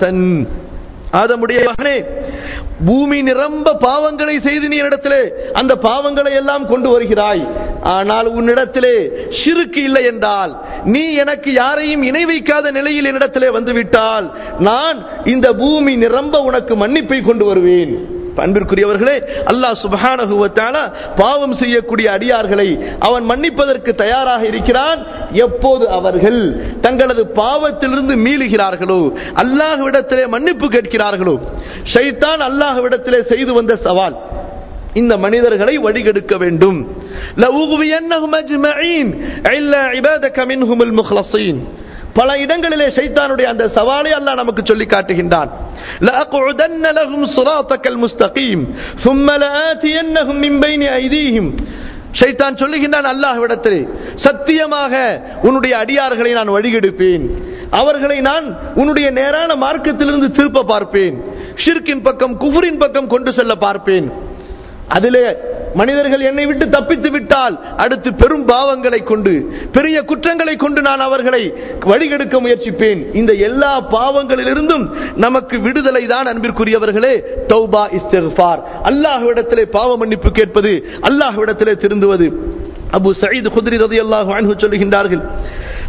Speaker 1: ஆதமுடைய மகனே பூமி நிரம்ப பாவங்களை செய்து நீ என்னிடத்திலே அந்த பாவங்களை எல்லாம் கொண்டு வருகிறாய் ஆனால் உன்னிடத்திலே ஷிருக்கு இல்லை என்றால் நீ எனக்கு யாரையும் இணை வைக்காத நிலையில் என்னிடத்திலே வந்துவிட்டால் நான் இந்த பூமி நிரம்ப உனக்கு மன்னிப்பை கொண்டு வருவேன் அன்பிற்குரியவர்களே அல்லாஹ் சுப்ஹானஹு வ தஆலா பாவம் செய்யக்கூடிய அடியார்களை அவன் மன்னிப்பதற்கு தயாராக இருக்கிறான் எப்போது அவர்கள் தங்களது பாவத்திலிருந்து மீளுகிறார்களோ அல்லாஹ்விடத்திலே மன்னிப்பு கேட்கிறார்களோ ஷைத்தான் அல்லாஹ்விடத்திலே செய்து வந்த சவால் இந்த மனிதர்களை வழிகெடுக்க வேண்டும் லஉகுவியன்னஹும் அஜ்மஈன் இல்லா இபாதக மின்ஹுமுல் முக்லஸீன் பல இடங்களிலே ஷைத்தானுடைய அந்த சவாலை அல்லாஹ் நமக்கு சொல்லி காட்டுகின்றான் لأقعدن لهم صراطك المستقيم ثم لآتينهم من بين أيديهم ஷைத்தான் சொல்லுகின்றான் அல்லாஹ்விடத்திலே சத்தியமாக உன்னுடைய அடியார்களை நான் வழிகெடுப்பேன் அவர்களை நான் உன்னுடைய நேரான மார்க்கத்திலிருந்து திருப்ப பார்ப்பேன் ஷிர்கின் பக்கம் குஃபரின் பக்கம் கொண்டு செல்ல பார்ப்பேன் அதிலே மனிதர்கள் என்னை விட்டு தப்பித்து விட்டால் அடுத்து பெரும் பாவங்களை கொண்டு பெரிய குற்றங்களை கொண்டு நான் அவர்களை வழிகெடுக்க முயற்சிப்பேன் இந்த எல்லா பாவங்களிலிருந்தும் நமக்கு விடுதலை தான் அன்பிற்குரியவர்களே தௌபா இஸ்திஃபார் அல்லாஹ்விடத்திலே பாவ மன்னிப்பு கேட்பது அல்லாஹ்விடத்திலே திருந்துவது அபு சயீத் குத்ரி ரலியல்லாஹு அன்ஹு சொல்லுகின்றார்கள்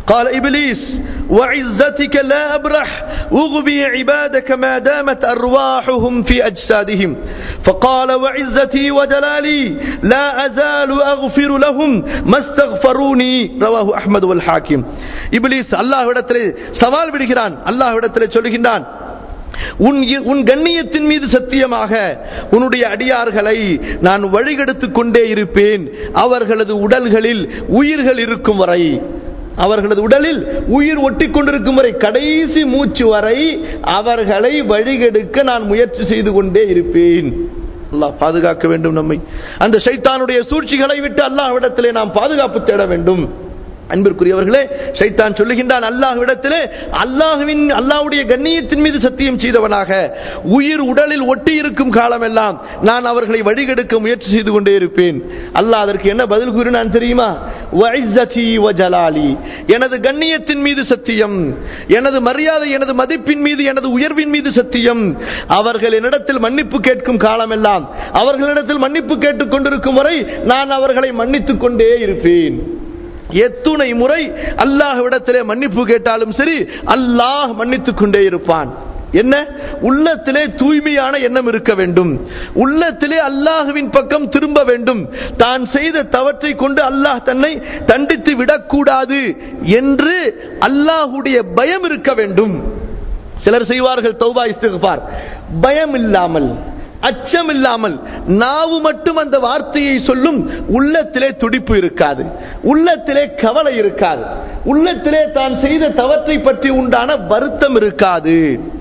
Speaker 1: قال إبليس وعزتك لا أبرح أغبي عبادك ما دامت أرواحهم في أجسادهم فقال وعزتي وجلالي لا أزال أغفر لهم ما استغفروني رواه أحمد والحاكم إبليس الله இடத்திலே சவால் விடுகிறான் அல்லாஹ் இடத்திலே சொல்லுகின்றான் உன் உன் கண்ணியத்தின் மீது சத்தியமாக உன்னுடைய அடியார்களை நான் வழிகெடுத்துக் கொண்டே இருப்பேன் அவர்களது உடல்களில் உயிர்கள் இருக்கும் வரை அவர்களது உடலில் உயிர் ஒட்டி கொண்டிருக்கும் வரை கடைசி மூச்சு வரை அவர்களை வழிகெடுக்க நான் முயற்சி செய்து கொண்டே இருப்பேன் அல்லாஹ் பாதுகாக்க வேண்டும் நம்மை அந்த சைத்தானுடைய சூழ்ச்சிகளை விட்டு அல்லாஹ்விடத்திலே நாம் பாதுகாப்பு தேட வேண்டும் அன்பிற்குரியவர்களே ஷைத்தான் சொல்லுகின்றான் அல்லாஹ்விடத்திலே அல்லாஹ்வின் அல்லாஹ்வுடைய கண்ணியத்தின் மீது சத்தியம் செய்தவனாக உயிர் உடலில் ஒட்டி இருக்கும் காலமெல்லாம் நான் அவர்களை வழிகெடுக்க முயற்சி செய்து கொண்டே இருப்பேன் அல்லாஹ் அதற்கு என்ன பதில் கூறினான் தெரியுமா வஇஸ்ஸதி வஜலாலி எனது கண்ணியத்தின் மீது சத்தியம் எனது மரியாதை எனது மதிப்பின் மீது எனது உயர்வின் மீது சத்தியம் அவர்கள் என்னிடத்தில் மன்னிப்பு கேட்கும் காலமெல்லாம் அவர்களிடத்தில் மன்னிப்பு கேட்டுக் கொண்டிருக்கும் வரை நான் அவர்களை மன்னித்துக் கொண்டே இருப்பேன் எத்துணை முறை அல்லாஹ்விடத்திலே மன்னிப்பு கேட்டாலும் சரி அல்லாஹ் மன்னித்துக் கொண்டே இருப்பான் என்ன உள்ளத்திலே தூய்மையான எண்ணம் இருக்க வேண்டும் உள்ளத்திலே அல்லாஹுவின் பக்கம் திரும்ப வேண்டும் தான் செய்த தவற்றை கொண்டு அல்லாஹ் தன்னை தண்டித்து விடக்கூடாது என்று அல்லாஹுடைய பயம் இருக்க வேண்டும் சிலர் செய்வார்கள் தௌபா இஸ்திஃபார் பயம் இல்லாமல் அச்சம் இல்லாமல் நாவு மட்டும் அந்த வார்த்தையை சொல்லும் உள்ளத்திலே துடிப்பு இருக்காது உள்ளத்திலே கவலை இருக்காது உள்ளத்திலே தான் செய்த தவற்றை பற்றி உண்டான வருத்தம் இருக்காது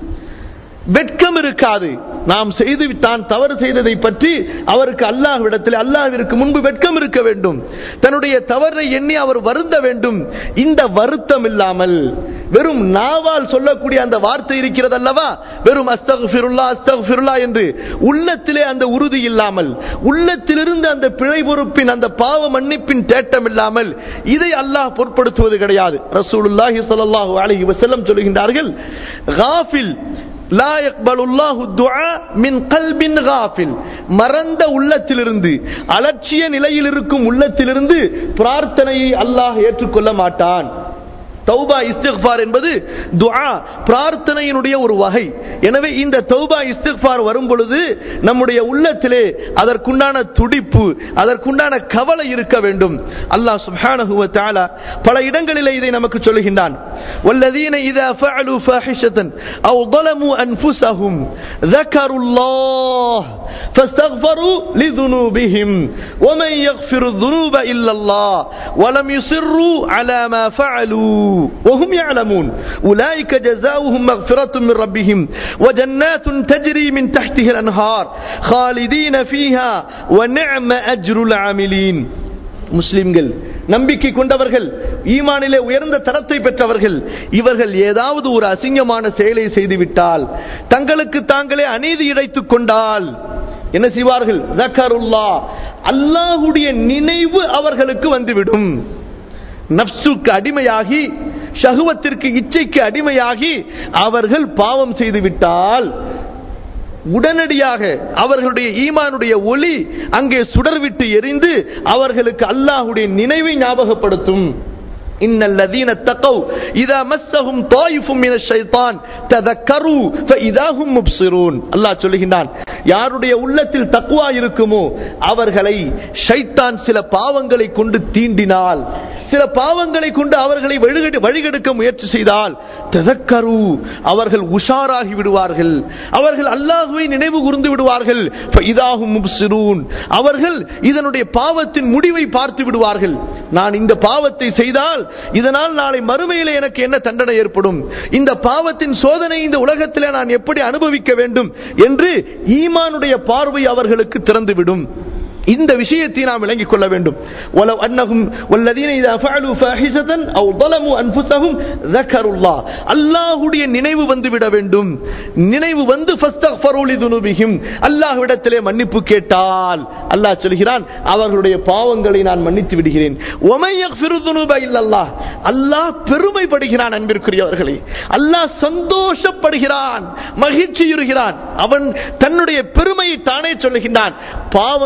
Speaker 1: வெட்கம் இருக்காது நாம் செய்து தான் தவறு செய்ததை பற்றி அவருக்கு அல்லாஹ்விடத்தில் அல்லாஹ்விற்கு முன்பு வெட்கம் இருக்க வேண்டும் தன்னுடைய தவறை எண்ணி அவர் வருந்த வேண்டும் இந்த வருத்தம் இல்லாமல் வெறும் நாவால் சொல்லக்கூடிய அந்த வார்த்தை இருக்கிறது அல்லவா வெறும் அஸ்தகுல்லா அஸ்தகுல்லா என்று உள்ளத்திலே அந்த உறுதி இல்லாமல் உள்ளத்திலிருந்து அந்த பிழை பொறுப்பின் அந்த பாவ மன்னிப்பின் தேட்டம் இல்லாமல் இதை அல்லாஹ் பொருட்படுத்துவது கிடையாது ரசூலுல்லாஹி ஸல்லல்லாஹு அலைஹி வஸல்லம் சொல்கின்றார்கள் காஃபில் லா யக்பலுல்லாஹு துஆ மின் கல்பின் காஃபில் மறந்த உள்ளத்திலிருந்து அலட்சிய நிலையில் இருக்கும் உள்ளத்திலிருந்து பிரார்த்தனையை அல்லாஹ் ஏற்றுக்கொள்ள மாட்டான் தௌபா இஸ்திக்பார் என்பது துஆ பிரார்த்தனையினுடைய ஒரு வகை எனவே இந்த தௌபா இஸ்திக்பார் வரும் பொழுது நம்முடைய உள்ளத்திலே அதற்குண்டான துடிப்பு அதற்குண்டான கவலை இருக்க வேண்டும் அல்லாஹ் சுப்ஹானஹு வ தஆலா பல இடங்களிலே இதை நமக்கு சொல்லுகின்றான் والذين إذا فعلوا فاحشة أو ظلموا أنفسهم ذكروا الله فاستغفروا لذنوبهم ومن يغفر الذنوب إلا الله ولم يصروا على ما فعلوا وهم يعلمون أولئك جزاؤهم مغفرة من ربهم وجنات تجري من تحتها الأنهار خالدين فيها ونعم أجر العاملين முஸ்லிம்கள் நம்பிக்கை கொண்டவர்கள் ஈமானிலே உயர்ந்த தரத்தை பெற்றவர்கள் இவர்கள் ஏதாவது ஒரு அசிங்கமான செயலை செய்துவிட்டால் தங்களுக்கு தாங்களே அநீதி இழைத்துக் கொண்டால் என்ன செய்வார்கள் ஜக்கருல்லா அல்லாஹுடைய நினைவு அவர்களுக்கு வந்துவிடும் நப்சுக்கு அடிமையாகி ஷகுவத்திற்கு இச்சைக்கு அடிமையாகி அவர்கள் பாவம் செய்துவிட்டால் உடனடியாக அவர்களுடைய ஈமானுடைய ஒளி அங்கே சுடர்விட்டு எரிந்து அவர்களுக்கு அல்லாஹுடைய நினைவை ஞாபகப்படுத்தும் إن الذين اتقوا إذا مسهم طائف من الشيطان تذكروا فإذا هم مبصرون الله சொல்லுகின்றான் யாருடைய உள்ளத்தில் தக்குவா இருக்குமோ அவர்களை ஷைத்தான் சில பாவங்களை கொண்டு தீண்டினால் சில பாவங்களை கொண்டு அவர்களை வழிகெடுக்க முயற்சி செய்தால் ததக்கரு அவர்கள் உஷாராகி விடுவார்கள் அவர்கள் அல்லாஹுவை நினைவு கூர்ந்து விடுவார்கள் இதாகும் முப்சிரூன் அவர்கள் இதனுடைய பாவத்தின் முடிவை பார்த்து விடுவார்கள் நான் இந்த பாவத்தை செய்தால் இதனால் நாளை மறுமையிலே எனக்கு என்ன தண்டனை ஏற்படும் இந்த பாவத்தின் சோதனை இந்த உலகத்திலே நான் எப்படி அனுபவிக்க வேண்டும் என்று ஈமானுடைய பார்வை அவர்களுக்கு திறந்துவிடும் இந்த விஷயத்தை நாம் விளங்கிக் கொள்ள வேண்டும் ولو انهم والذين اذا فعلوا فاحشه او ظلموا انفسهم ذكروا الله அல்லாஹ்வுடைய நினைவு வந்து விட வேண்டும் நினைவு வந்து ஃபஸ்தக்ஃபரு லிதுனுபிஹிம் அல்லாஹ்விடத்திலே மன்னிப்பு கேட்டால் அல்லாஹ் சொல்கிறான் அவர்களுடைய பாவங்களை நான் மன்னித்து விடுகிறேன் ஒமை யக்ஃபிரு துனுப இல்லல்லாஹ் அல்லாஹ் பெருமைப்படுகிறான் அன்பிற்குரியவர்களே அல்லாஹ் சந்தோஷப்படுகிறான் மகிழ்ச்சியுறுகிறான் அவன் தன்னுடைய பெருமையை தானே சொல்லுகின்றான் பாவங்களை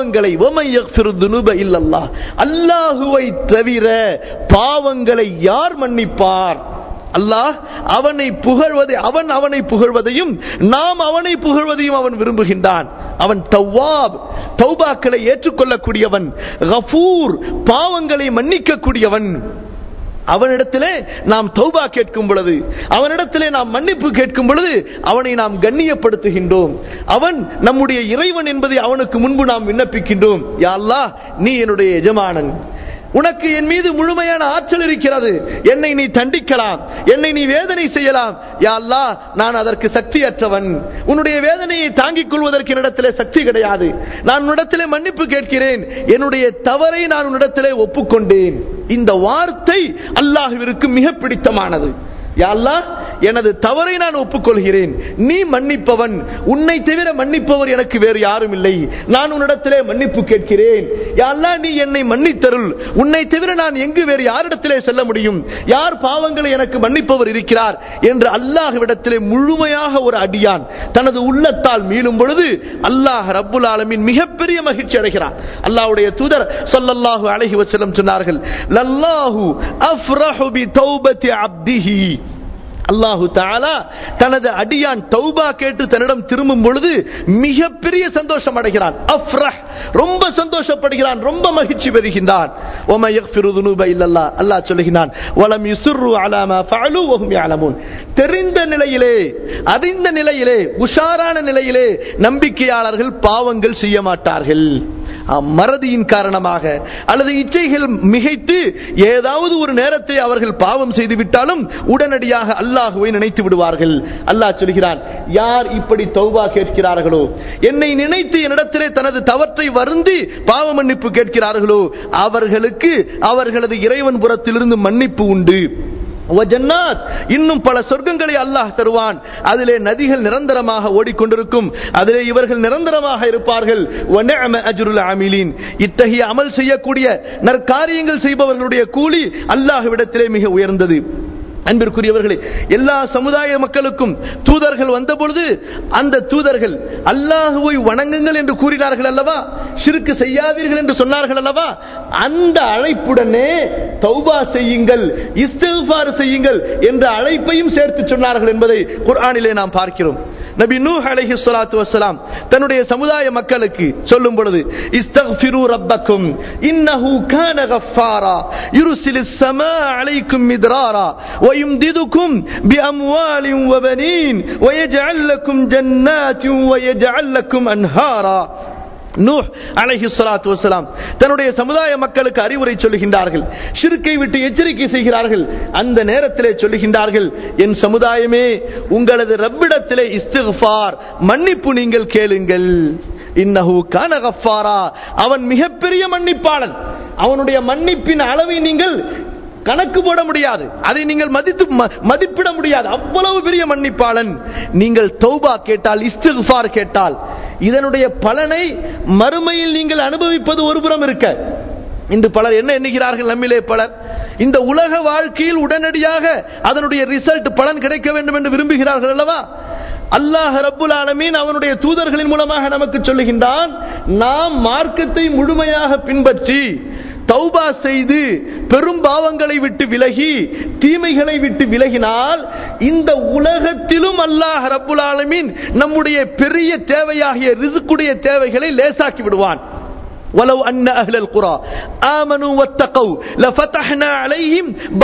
Speaker 1: ஒமன் யக்ஃபிரு துனுப இல்லல்லாஹ் அல்லாஹுவை தவிர பாவங்களை யார் மன்னிப்பார் அல்லாஹ் அவனை புகழ்வதை அவன் அவனை புகழ்வதையும் நாம் அவனை புகழ்வதையும் அவன் விரும்புகின்றான் அவன் தவ்வாப் தௌபாக்களை ஏற்றுக்கொள்ளக்கூடியவன் கஃபூர் பாவங்களை மன்னிக்கக்கூடியவன் அவனிடத்திலே நாம் தௌபா கேட்கும் பொழுது அவனிடத்திலே நாம் மன்னிப்பு கேட்கும் பொழுது அவனை நாம் கண்ணியப்படுத்துகின்றோம் அவன் நம்முடைய இறைவன் என்பதை அவனுக்கு முன்பு நாம் விண்ணப்பிக்கின்றோம் யா அல்லாஹ் நீ என்னுடைய எஜமானன் உனக்கு என் மீது முழுமையான ஆற்றல் இருக்கிறது என்னை நீ தண்டிக்கலாம் என்னை நீ வேதனை செய்யலாம் யா அல்லாஹ் நான் அதற்கு சக்தியற்றவன் உன்னுடைய வேதனையை தாங்கிக் கொள்வதற்கு என்னிடத்திலே சக்தி கிடையாது நான் உன்னிடத்திலே மன்னிப்பு கேட்கிறேன் என்னுடைய தவறை நான் உன்னிடத்திலே ஒப்புக்கொண்டேன் இந்த வார்த்தை அல்லாஹுவிற்கு மிக பிடித்தமானது யா அல்லாஹ் எனது தவறை நான் ஒப்புக்கொள்கிறேன் நீ மன்னிப்பவன் உன்னை தவிர மன்னிப்பவர் எனக்கு வேறு யாரும் இல்லை நான் உன்னிடத்திலே மன்னிப்பு கேட்கிறேன் யா அல்லாஹ் நீ என்னை மன்னித்தருள் உன்னை தவிர நான் எங்கு வேறு யாரிடத்திலே செல்ல முடியும் யார் பாவங்களை எனக்கு மன்னிப்பவர் இருக்கிறார் என்று அல்லாஹ்விடத்திலே முழுமையாக ஒரு அடியான் தனது உள்ளத்தால் மீளும் பொழுது அல்லாஹ் ரப்புல் ஆலமீன் மிகப்பெரிய மகிழ்ச்சி அடைகிறான் அல்லாஹ்வுடைய தூதர் ஸல்லல்லாஹு அலைஹி வஸல்லம் சொன்னார்கள் லல்லாஹு அஃப்ரஹு பி தௌபத்தி அப்திஹி அல்லாஹு தாலா தனது அடியான் தௌபா கேட்டு தன்னிடம் திரும்பும் பொழுது மிகப்பெரிய சந்தோஷம் அடைகிறான் அஃப்ரஹ் ரொம்ப சந்தோஷப்படுகிறான் ரொம்ப மகிழ்ச்சி பெறுகின்றான் ஒம யக்ஃபிரு துனூப இல்லல்லா அல்லாஹ் சொல்லுகிறான் வலம் யுஸ்ரு அலா மா ஃபஅலு வஹும் யஅலமூன் தெரிந்த நிலையிலே அறிந்த நிலையிலே உஷாரான நிலையிலே நம்பிக்கையாளர்கள் பாவங்கள் செய்ய மாட்டார்கள் மறதியின் காரணமாக அல்லது இச்சைகள் மிகைத்து ஏதாவது ஒரு நேரத்தை அவர்கள் பாவம் செய்து விட்டாலும் உடனடியாக அல்லாஹுவை நினைத்து விடுவார்கள் அல்லாஹ் சொல்கிறான் யார் இப்படி தௌபா கேட்கிறார்களோ என்னை நினைத்து என்னிடத்திலே தனது தவற்றை வருந்தி பாவ மன்னிப்பு கேட்கிறார்களோ அவர்களுக்கு அவர்களது இறைவன் புறத்திலிருந்து மன்னிப்பு உண்டு வஜன்னாத் இன்னும் பல சொர்க்கங்களை அல்லாஹ் தருவான் அதிலே நதிகள் நிரந்தரமாக ஓடிக்கொண்டிருக்கும் அதிலே இவர்கள் நிரந்தரமாக இருப்பார்கள் வநிஅம அஜ்ருல் ஆமிலீன் இத்தகைய அமல் செய்யக்கூடிய நற்காரியங்கள் செய்பவர்களுடைய கூலி அல்லாஹ்விடத்திலே மிக உயர்ந்தது அன்பிற்குரியவர்களே எல்லா சமுதாய மக்களுக்கும் தூதர்கள் வந்த பொழுது அந்த தூதர்கள் அல்லாஹுவை வணங்குங்கள் என்று கூறினார்கள் அல்லவா சிறுக்கு செய்யாதீர்கள் என்று சொன்னார்கள் அல்லவா அந்த அழைப்புடனே தௌபா செய்யுங்கள் இஸ்திஃபார் செய்யுங்கள் என்ற அழைப்பையும் சேர்த்து சொன்னார்கள் என்பதை குர்ஆனிலே நாம் பார்க்கிறோம் நபி நூஹ் அலைஹி ஸலாத்து வஸலாம் தன்னுடைய சமுதாய மக்களுக்கு சொல்லும் பொழுது இஸ்தக்ஃபிரு ரப்பக்கும் இன்னஹு கான கஃபாரா யுர்சிலிஸ் ஸமா அலைக்கும் மித்ராரா ويمددكم بأموال وبنين ويجعل لكم جنات ويجعل لكم أنهارا நூஹ் அலைஹி ஸலாத்து வஸலாம் தன்னுடைய சமுதாய மக்களுக்கு அறிவுரை சொல்லுகின்றார்கள் ஷிர்க்கை விட்டு எச்சரிக்கை செய்கிறார்கள் அந்த நேரத்திலே சொல்லுகின்றார்கள் என் சமுதாயமே உங்களது ரப்பிடத்திலே இஸ்திக்ஃபார் மன்னிப்பு நீங்கள் கேளுங்கள் இன்னஹு கான கஃபாரா அவன் மிகப்பெரிய மன்னிப்பாளன் அவனுடைய மன்னிப்பின் அளவை நீங்கள் கணக்கு போட முடியாது அதை நீங்கள் மதித்து மதிப்பிட முடியாது அவ்வளவு பெரிய மன்னிப்பாளன் நீங்கள் தௌபா கேட்டால் இஸ்திஃபார் கேட்டால் இதனுடைய பலனை மறுமையில் நீங்கள் அனுபவிப்பது ஒருபுறம் இருக்க இன்று பலர் என்ன எண்ணுகிறார்கள் நம்மிலே பலர் இந்த உலக வாழ்க்கையில் உடனடியாக அதனுடைய ரிசல்ட் பலன் கிடைக்க வேண்டும் என்று விரும்புகிறார்கள் அல்லவா அல்லாஹ் ரப்புல் ஆலமீன் அவனுடைய தூதர்களின் மூலமாக நமக்கு சொல்லுகின்றான் நாம் மார்க்கத்தை முழுமையாக பின்பற்றி தௌபா செய்து பெரும் பாவங்களை விட்டு விலகி தீமைகளை விட்டு விலகினால் இந்த உலகத்திலும் அல்லாஹ் ரப்புல் ஆலமீன் நம்முடைய பெரிய தேவையாகிய ரிசுக்குடைய தேவைகளை லேசாக்கி விடுவான் ولو أن أهل القرى آمنوا واتقوا لفتحنا عليهم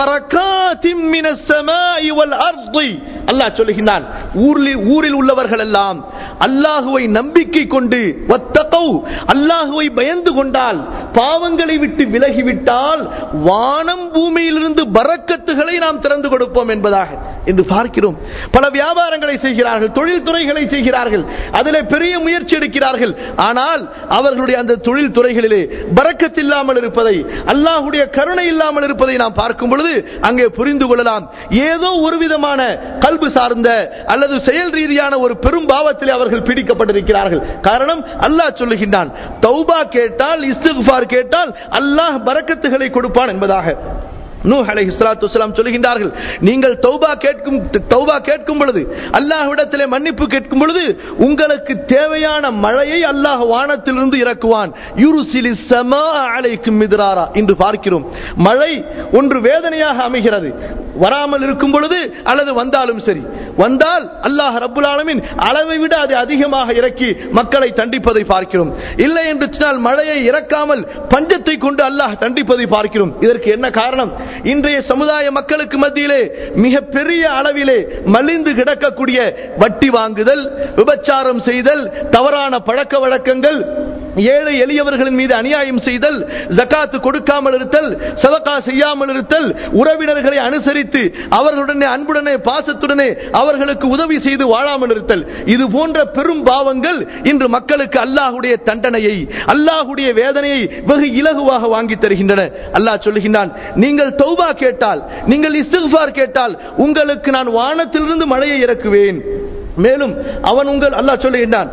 Speaker 1: بركات من السماء والأرض அல்லாஹ் சொல்லுகிறான் ஊரில் ஊரில் உள்ளவர்கள் எல்லாம் அல்லாஹுவை நம்பிக்கை கொண்டு வத்தகௌ அல்லாஹுவை பயந்து கொண்டால் பாவங்களை விட்டு விலகிவிட்டால் வானம் பூமியிலிருந்து பரக்கத்துகளை நாம் திறந்து கொடுப்போம் என்பதாக என்று பார்க்கிறோம் பல வியாபாரங்களை செய்கிறார்கள் தொழில் துறைகளை செய்கிறார்கள் அதிலே பெரிய முயற்சி எடுக்கிறார்கள் ஆனால் அவர்களுடைய அந்த தொழில் துறைகளிலே பறக்கத் இல்லாமல் இருப்பதை அல்லாஹுடைய கருணை இல்லாமல் இருப்பதை நாம் பார்க்கும் பொழுது அங்கே புரிந்து கொள்ளலாம் ஏதோ ஒரு விதமான கல்பு சார்ந்த அல்லது செயல் ரீதியான ஒரு பெரும் பாவத்திலே அவர்கள் பிடிக்கப்பட்டிருக்கிறார்கள் காரணம் அல்லாஹ் சொல்லுகின்றான் தௌபா கேட்டால் இஸ்திஃபார் கேட்டால் அல்லாஹ் பரக்கத்துகளை கொடுப்பான் என்பதாக நூஹ் அலைஹிஸ்ஸலாத்து வஸலாம் சொல்லுகின்றார்கள் நீங்கள் தௌபா கேட்கும் தௌபா கேட்கும் பொழுது அல்லாஹ்விடத்திலே மன்னிப்பு கேட்கும் பொழுது உங்களுக்கு தேவையான மழையை அல்லாஹ் வானத்திலிருந்து இறக்குவான் யுருசிலிஸ் ஸமாஅ அலைக்கும் மித்ராரா என்று பார்க்கிறோம் மழை ஒன்று வேதனையாக அமைகிறது வராமல் இருக்கும் பொழுது அல்லது வந்தாலும் சரி வந்தால் அல்லாஹ் ரப்புல் ஆலமீன் அளவை விட அது அதிகமாக இறக்கி மக்களை தண்டிப்பதை பார்க்கிறோம் இல்லை என்று சொன்னால் மழையை இறக்காமல் பஞ்சத்தை கொண்டு அல்லாஹ் தண்டிப்பதை பார்க்கிறோம் இதற்கு என்ன காரணம் இன்றைய சமுதாய மக்களுக்கு மத்தியிலே மிக பெரிய அளவிலே மலிந்து கிடக்கக்கூடிய வட்டி வாங்குதல் விபச்சாரம் செய்தல் தவறான பழக்க வழக்கங்கள் ஏழை எளியவர்களின் மீது அநியாயம் செய்தல் ஜகாத்து கொடுக்காமல் இருத்தல் சதகா செய்யாமல் இருத்தல் உறவினர்களை அனுசரித்து அவர்களுடனே அன்புடனே பாசத்துடனே அவர்களுக்கு உதவி செய்து வாழாமல் இருத்தல் இது போன்ற பெரும் பாவங்கள் இன்று மக்களுக்கு அல்லாஹுடைய தண்டனையை அல்லாஹுடைய வேதனையை வெகு இலகுவாக வாங்கி தருகின்றன அல்லாஹ் சொல்லுகின்றான் நீங்கள் தௌபா கேட்டால் நீங்கள் இஸ்திஃபார் கேட்டால் உங்களுக்கு நான் வானத்திலிருந்து மழையை இறக்குவேன் மேலும் அவன் உங்கள் அல்லாஹ் சொல்லுகின்றான்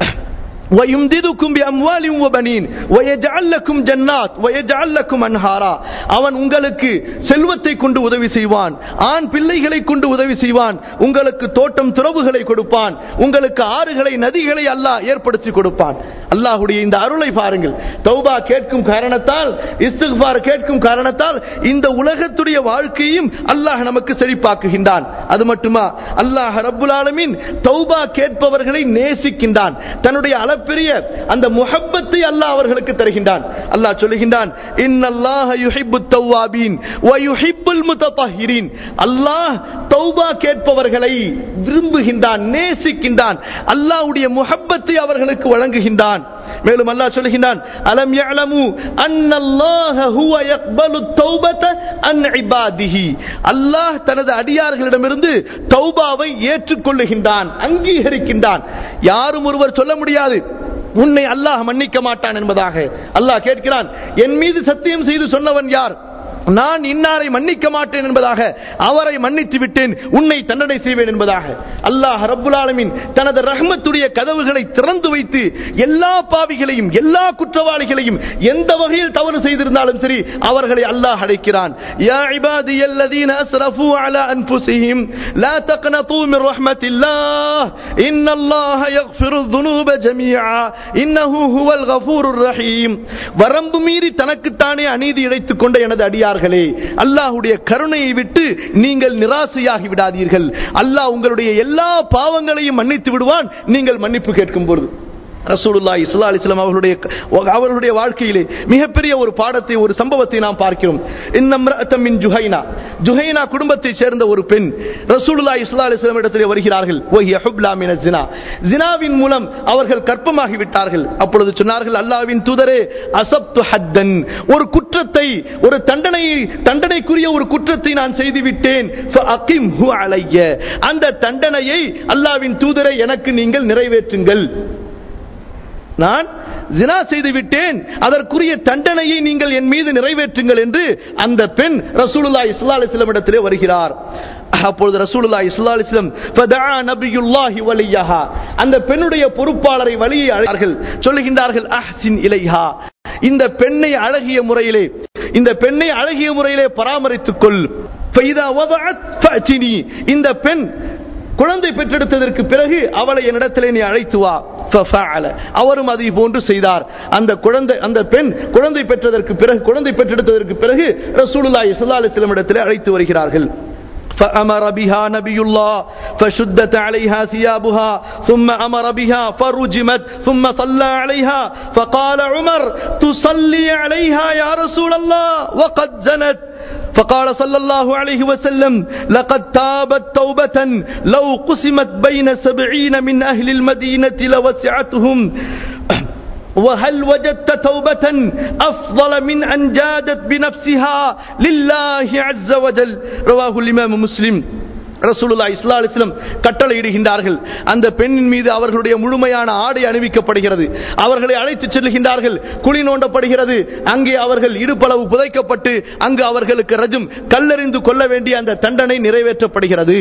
Speaker 1: ويمددكم بأموال وبنين ويجعل لكم جنات ويجعل لكم أنهارا அவன் உங்களுக்கு செல்வத்தை கொண்டு உதவி செய்வான் ஆண் பிள்ளைகளை கொண்டு உதவி செய்வான் உங்களுக்கு தோட்டம் துறவுகளை கொடுப்பான் உங்களுக்கு ஆறுகளை நதிகளை அல்லாஹ் ஏற்படுத்தி கொடுப்பான் அல்லாஹ்வுடைய இந்த அருளை பாருங்கள் தௌபா கேட்கும் காரணத்தால் இஸ்திக்பார் கேட்கும் காரணத்தால் இந்த உலகத்துடைய வாழ்க்கையும் அல்லாஹ் நமக்கு செழிப்பாக்குகின்றான் அது மட்டுமா அல்லாஹ் ரப்புல் ஆலமீன் தௌபா கேட்பவர்களை நேசிக்கின்றான் தன்னுடைய அளப்பெரிய அந்த முஹப்பத்தை அல்லாஹ் அவர்களுக்கு தருகின்றான் அல்லாஹ் சொல்லுகின்றான் இன்னல்லாஹ யுஹிப்பு தவ்வாபீன் வ யுஹிப்புல் முத்தஹிரீன் அல்லாஹ் தௌபா கேட்பவர்களை விரும்புகின்றான் நேசிக்கின்றான் அல்லாஹ்வுடைய முஹப்பத்தை அவர்களுக்கு வழங்குகின்றான் மேலும் அல்லாஹ் சொல்லுகின்றான் அலம் யஅலமு அன்னல்லாஹ ஹுவ யக்பலு தௌபத அன் இபாதிஹி அல்லாஹ் தனது அடியார்களிடமிருந்து தௌபாவை ஏற்றுக்கொள்ளுகின்றான் அங்கீகரிக்கின்றான் யாரும் ஒருவர் சொல்ல முடியாது உன்னை அல்லாஹ் மன்னிக்க மாட்டான் என்பதாக அல்லாஹ் கேட்கிறான் என் மீது சத்தியம் செய்து சொன்னவன் யார் நான் இன்னாரை மன்னிக்க மாட்டேன் என்பதாக அவரை மன்னித்து விட்டேன் உன்னை தண்டனை செய்வேன் என்பதாக அல்லாஹ் ரப்புல் ஆலமீன் தனது ரஹ்மத்துடைய கதவுகளை திறந்து வைத்து எல்லா பாவிகளையும் எல்லா குற்றவாளிகளையும் எந்த வகையில் தவறு செய்திருந்தாலும் சரி அவர்களை அல்லாஹ் அழைக்கிறான் யா இபாதியல்லதீன அஸ்ரஃபு அலா அன்ஃபுஸிஹிம் லா தக்னது மின் ரஹ்மத்தில்லாஹ் இன்னல்லாஹ யக்ஃபிரு الذنوب ஜமீஆ இன்னஹு ஹுவல் கஃபூருர் ரஹீம் வரம்பு மீறி தனக்குத்தானே அநீதி இழைத்துக் கொண்ட எனது அடியார்களே அல்லாஹ்வுடைய கருணையை விட்டு நீங்கள் நிராசையாகி விடாதீர்கள் அல்லாஹ் உங்களுடைய எல்லா பாவங்களையும் மன்னித்து விடுவான் நீங்கள் மன்னிப்பு கேட்கும் பொழுது ரசூலுல்லாஹி ஸல்லல்லாஹு அலைஹி வஸல்லம் அவர்களுடைய அவர்களுடைய வாழ்க்கையிலே மிகப்பெரிய ஒரு பாடத்தை ஒரு சம்பவத்தை நாம் பார்க்கிறோம் இன்னம்ரஅத்தம் மின் ஜுஹைனா ஜுஹைனா குடும்பத்தைச் சேர்ந்த ஒரு பெண் ரசூலுல்லாஹி ஸல்லல்லாஹு அலைஹி வஸல்லம் இடத்திலே வருகிறார்கள் வஹிய ஹுப்லா மின ஜினா ஜினாவின் மூலம் அவர்கள் கற்பமாகி விட்டார்கள் அப்பொழுது சொன்னார்கள் அல்லாஹ்வின் தூதரே அசப்து ஹத்தன் ஒரு குற்றத்தை ஒரு தண்டனையை தண்டனைக்குரிய ஒரு குற்றத்தை நான் செய்து விட்டேன் ஃபஅகிம்ஹு அலைய அந்த தண்டனையை அல்லாஹ்வின் தூதரை எனக்கு நீங்கள் நிறைவேற்றுங்கள் நான் ஜினா செய்து விட்டேன் அதற்குரிய தண்டனையை நீங்கள் என் மீது நிறைவேற்றுங்கள் என்று அந்த பெண் ரசூலுல்லாஹி ஸல்லல்லாஹு அலைஹி வஸல்லம் இடத்திலே வருகிறார் அப்பொழுது ரசூலுல்லாஹி ஸல்லல்லாஹு அலைஹி வஸல்லம் ஃபதஆ நபியுல்லாஹி வலியஹா அந்த பெண்ணுடைய பொறுப்பாளரை வழியை அழைத்தார்கள் சொல்லுகின்றார்கள் அஹ்சின் இலைஹா இந்த பெண்ணை அழகிய முறையிலே இந்த பெண்ணை அழகிய முறையிலே பராமரித்துக் கொள் ஃபைதா வதஅத் ஃபஅதினி இந்த பெண் குழந்தை பெற்றெடுத்ததற்கு பிறகு அவளை என்னிடத்திலே நீ அழைத்து வா ஃபஃபஅல. அவரும் அதை போன்று செய்தார் அந்த குழந்தை அந்த பெண் குழந்தை பெற்றதற்கு பிறகு குழந்தை பெற்றெடுத்ததற்கு பிறகு ரசூலுல்லாஹி ஸல்லல்லாஹு அலைஹி வஸல்லம் இடத்திலே அழைத்து வருகிறார்கள் فأمر بها نبي الله فشدت عليها ثيابها ثم أمر بها فرجمت ثم صلى عليها فقال عمر تصلي عليها يا رسول الله وقد زنت فقال صلى الله عليه وسلم لقد تابت توبة لو قسمت بين سبعين من أهل المدينة لوسعتهم وهل وجدت توبة أفضل من أن جادت بنفسها لله عز وجل رواه الإمام مسلم ரசூலுல்லாஹி ஸல்லல்லாஹு அலைஹி வஸல்லம் கட்டளையிடுகின்றார்கள் அந்த பெண்ணின் மீது அவர்களுடைய முழுமையான ஆடை அணிவிக்கப்படுகிறது அவர்களை அழைத்துச் செல்கின்றார்கள் குழி நோண்டப்படுகிறது அங்கே அவர்கள் இடுப்பளவு புதைக்கப்பட்டு அங்கு அவர்களுக்கு ரஜும் கல்லெறிந்து கொள்ள வேண்டிய அந்த தண்டனை நிறைவேற்றப்படுகிறது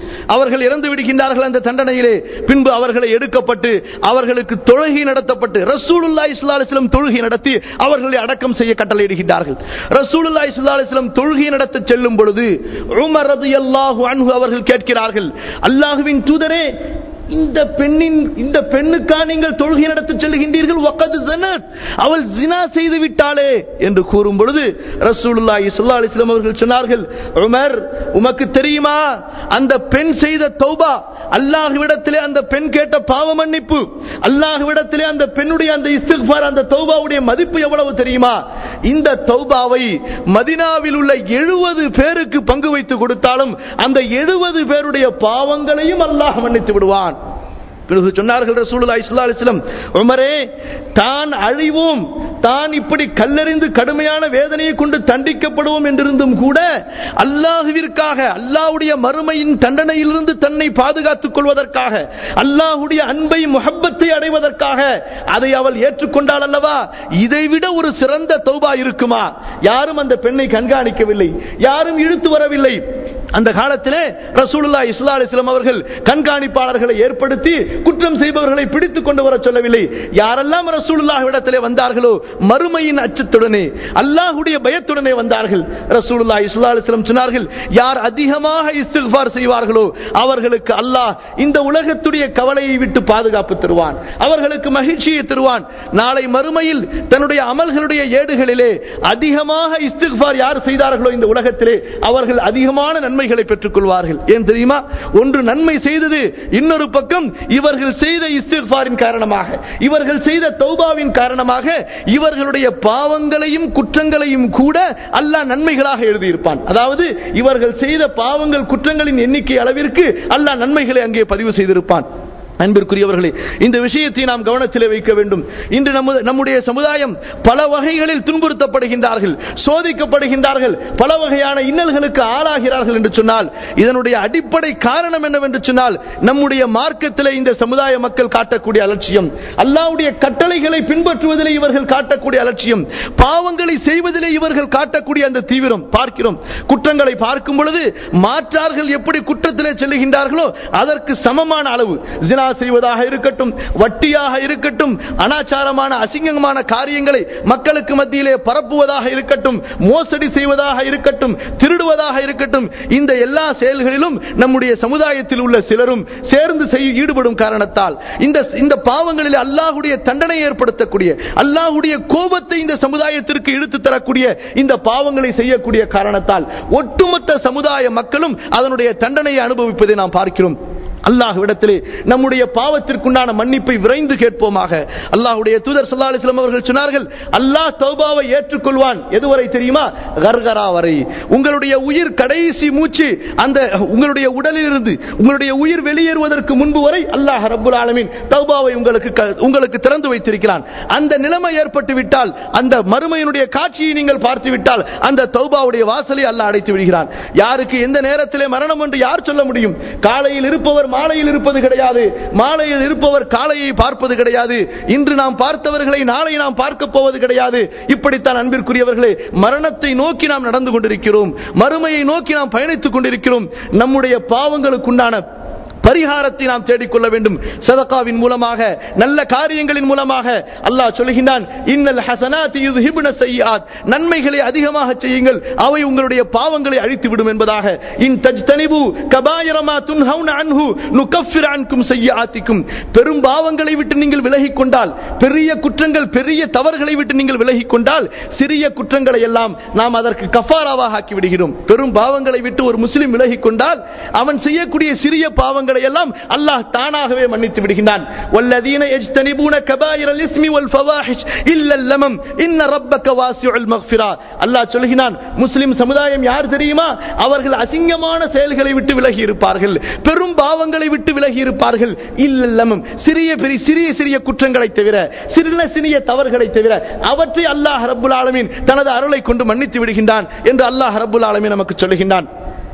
Speaker 1: அவர்கள் இறந்து விடுகின்றார்கள் அந்த தண்டனையிலே பின்பு அவர்களை எடுக்கப்பட்டு அவர்களுக்கு தொழுகை நடத்தப்பட்டு ரசூலுல்லா இஸ்லா அலிஸ்லம் தொழுகை நடத்தி அவர்களை அடக்கம் செய்ய கட்டளையிடுகின்றார்கள் ரசூலுல்லா இஸ்லா அலிஸ்லம் தொழுகை நடத்த செல்லும் பொழுது உமர் ரதியல்லாஹு அன்ஹு அவர்கள் கேட்கிறார்கள் அல்லாஹுவின் தூதரே இந்த பெண்ணின் இந்த பெண்ணுக்கா நீங்கள் தொழுகை நடத்த செல்கின்றீர்கள் வக்கது ஜனத் அவள் ஜினா செய்து விட்டாளே என்று கூறும் பொழுது ரசூலுல்லாஹி ஸல்லல்லாஹு அலைஹி வஸல்லம் அவர்கள் சொன்னார்கள் உமர் உமக்கு தெரியுமா அந்த பெண் செய்த தௌபா அல்லாஹ்விடத்திலே அந்த பெண் கேட்ட பாவ மன்னிப்பு அல்லாஹ்விடத்திலே அந்த பெண்ணுடைய அந்த இஸ்திக்பார் அந்த தௌபாவுடைய மதிப்பு எவ்வளவு தெரியுமா இந்த தௌபாவை மதினாவில் உள்ள எழுபது பேருக்கு பங்கு வைத்து கொடுத்தாலும் அந்த எழுபது பேருடைய பாவங்களையும் அல்லாஹ் மன்னித்து விடுவான் பிறகு சொன்னார்கள் ரசூலுல்லாஹி ஸல்லல்லாஹு அலைஹி வஸல்லம் உமரே தான் அழிவோம் தான் இப்படி கல்லறிந்து கடுமையான வேதனையை கொண்டு தண்டிக்கப்படுவோம் என்றிருந்தும் கூட அல்லாஹுவிற்காக அல்லாஹ்வுடைய மறுமையின் தண்டனையிலிருந்து தன்னை பாதுகாத்துக் கொள்வதற்காக அல்லாஹ்வுடைய அன்பை முஹப்பத்தை அடைவதற்காக அதை அவள் ஏற்றுக்கொண்டாள் அல்லவா இதைவிட ஒரு சிறந்த தௌபா இருக்குமா யாரும் அந்த பெண்ணை கண்காணிக்கவில்லை யாரும் இழுத்து வரவில்லை அந்த காலத்திலே ரசூலுல்லா இஸ்லா அலிஸ்லாம் அவர்கள் கண்காணிப்பாளர்களை ஏற்படுத்தி குற்றம் செய்பவர்களை பிடித்துக் கொண்டு வர சொல்லவில்லை யாரெல்லாம் ரசூலுல்லாஹ் இடத்திலே வந்தார்களோ மறுமையின் அச்சத்துடனே அல்லாஹுடைய பயத்துடனே வந்தார்கள் ரசூலுல்லா இஸ்லா அலிஸ்லாம் சொன்னார்கள் யார் அதிகமாக இஸ்திஃபார் செய்வார்களோ அவர்களுக்கு அல்லாஹ் இந்த உலகத்துடைய கவலையை விட்டு பாதுகாப்பு தருவான் அவர்களுக்கு மகிழ்ச்சியை தருவான் நாளை மறுமையில் தன்னுடைய அமல்களுடைய ஏடுகளிலே அதிகமாக இஸ்திஃபார் யார் செய்தார்களோ இந்த உலகத்திலே அவர்கள் அதிகமான நன்மைகளை பெற்றுக் கொள்வார்கள் ஏன் தெரியுமா ஒன்று நன்மை செய்தது இன்னொரு பக்கம் இவர்கள் செய்த இஸ்திஃபாரின் காரணமாக இவர்கள் செய்த தௌபாவின் காரணமாக இவர்களுடைய பாவங்களையும் குற்றங்களையும் கூட அல்லாஹ் நன்மைகளாக எழுதியிருப்பான் அதாவது இவர்கள் செய்த பாவங்கள் குற்றங்களின் எண்ணிக்கை அளவிற்கு அல்லாஹ் நன்மைகளை அங்கே பதிவு செய்திருப்பான் அன்பிற்குரியவர்களே இந்த விஷயத்தை நாம் கவனத்தில் வைக்க வேண்டும் இன்று நமது நம்முடைய சமுதாயம் பல வகைகளில் துன்புறுத்தப்படுகின்றார்கள் சோதிக்கப்படுகின்றார்கள் பல வகையான இன்னல்களுக்கு ஆளாகிறார்கள் என்று சொன்னால் இதனுடைய அடிப்படை காரணம் என்னவென்று சொன்னால் நம்முடைய மார்க்கத்தில் இந்த சமுதாய மக்கள் காட்டக்கூடிய அலட்சியம் அல்லாவுடைய கட்டளைகளை பின்பற்றுவதிலே இவர்கள் காட்டக்கூடிய அலட்சியம் பாவங்களை செய்வதிலே இவர்கள் காட்டக்கூடிய அந்த தீவிரம் பார்க்கிறோம் குற்றங்களை பார்க்கும் பொழுது மாற்றார்கள் எப்படி குற்றத்திலே செல்லுகின்றார்களோ அதற்கு சமமான அளவு ஜினா செய்வதாக இருக்கட்டும் வட்டியாக இருக்கட்டும் அனாச்சாரமான அசிங்கமான காரியங்களை மக்களுக்கு மத்தியிலே பரப்புவதாக இருக்கட்டும் மோசடி செய்வதாக இருக்கட்டும் திருடுவதாக இருக்கட்டும் இந்த எல்லா செயல்களிலும் நம்முடைய சமுதாயத்தில் உள்ள சிலரும் சேர்ந்து செய்ய ஈடுபடும் காரணத்தால் இந்த இந்த பாவங்களில் அல்லாஹுடைய தண்டனை ஏற்படுத்தக்கூடிய அல்லாஹுடைய கோபத்தை இந்த சமுதாயத்திற்கு இழுத்து தரக்கூடிய இந்த பாவங்களை செய்யக்கூடிய காரணத்தால் ஒட்டுமொத்த சமுதாய மக்களும் அதனுடைய தண்டனையை அனுபவிப்பதை நாம் பார்க்கிறோம் அல்லாஹ்விடத்திலே நம்முடைய பாவத்திற்குண்டான மன்னிப்பை விரைந்து கேட்போமாக அல்லாஹ்வுடைய தூதர் ஸல்லல்லாஹு அலைஹி வஸல்லம் அவர்கள் சொன்னார்கள் அல்லாஹ் தௌபாவை ஏற்றுக்கொள்வான் எதுவரை தெரியுமா கர்கரா வரை உங்களுடைய உயிர் கடைசி மூச்சு அந்த உங்களுடைய உடலில் இருந்து உங்களுடைய உயிர் வெளியேறுவதற்கு முன்பு வரை அல்லாஹ் ரப்புல் ஆலமீன் தௌபாவை உங்களுக்கு க- உங்களுக்கு திறந்து வைத்திருக்கிறான் அந்த நிலைமை ஏற்பட்டு விட்டால் அந்த மறுமையினுடைய காட்சியை நீங்கள் பார்த்து விட்டால் அந்த தௌபாவுடைய வாசலை அல்லாஹ் அடைத்து விடுகிறான் யாருக்கு எந்த நேரத்திலே மரணம் என்று யார் சொல்ல முடியும் காலையில் இருப்பவர் மாலையில் இருப்பது கிடையாது மாலையில் இருப்பவர் காலையை பார்ப்பது கிடையாது இன்று நாம் பார்த்தவர்களை நாளை நாம் பார்க்க போவது கிடையாது இப்படித்தான் அன்பிற்குரியவர்களே மரணத்தை நோக்கி நாம் நடந்து கொண்டிருக்கிறோம் மறுமையை நோக்கி நாம் பயணித்துக் கொண்டிருக்கிறோம் நம்முடைய பாவங்களுக்குண்டான பரிகாரத்தை நாம் தேடிக்கொள்ள வேண்டும் சதகாவின் மூலமாக நல்ல காரியங்களின் மூலமாக அல்லாஹ் சொல்கின்றான் இன்னல் ஹசனாத் யுዝഹിബ്ന சய்யாத் நன்மைகளை அதிகமாக செய்யுங்கள் அவை உங்களுடைய பாவங்களை அழித்து விடும் என்பதாக இன் தஜ்தனிபு கபாயிரமா துன்ஹவுன அன்ஹு நுகஃபிர் அன்கும் சய்யாத்திக்கும் பெரும் பாவங்களை விட்டு நீங்கள் விலகிக் கொண்டால் பெரிய குற்றங்கள் பெரிய தவறுகளை விட்டு நீங்கள் விலகிக் கொண்டால் சிறிய குற்றங்களை எல்லாம் நாம் அதற்கு கஃபாராவாக ஆக்கி விடுகிறோம் பெரும் பாவங்களை விட்டு ஒரு முஸ்லிம் விலகிக் கொண்டால் அவன் செய்யக்கூடிய சிறிய பாவங்களை எல்லாம் அல்லாஹ் தானாகவே மன்னித்து விடுகின்றான் வல்லதீன யஜ்தனிபூன கபாயிரல் இஸ்மி வல் ஃபவாஹிஷ் இல்லல் லமம் இன்ன ரப்பக வாசிஉல் மக்ஃபிரா அல்லாஹ் சொல்கிறான் முஸ்லிம் சமுதாயம் யார் தெரியுமா அவர்கள் அசிங்கமான செயல்களை விட்டு விலகி இருப்பார்கள் பெரும் பாவங்களை விட்டு விலகி இருப்பார்கள் இல்லல் லமம் சிறிய பெரிய சிறிய சிறிய குற்றங்களை தவிர சிறிய சிறிய தவறுகளை தவிர அவற்றை அல்லாஹ் ரப்புல் ஆலமீன் தனது அருளை கொண்டு மன்னித்து விடுகின்றான் என்று அல்லாஹ் ரப்புல் ஆலமீன் நமக்கு சொல்லுகின்றான்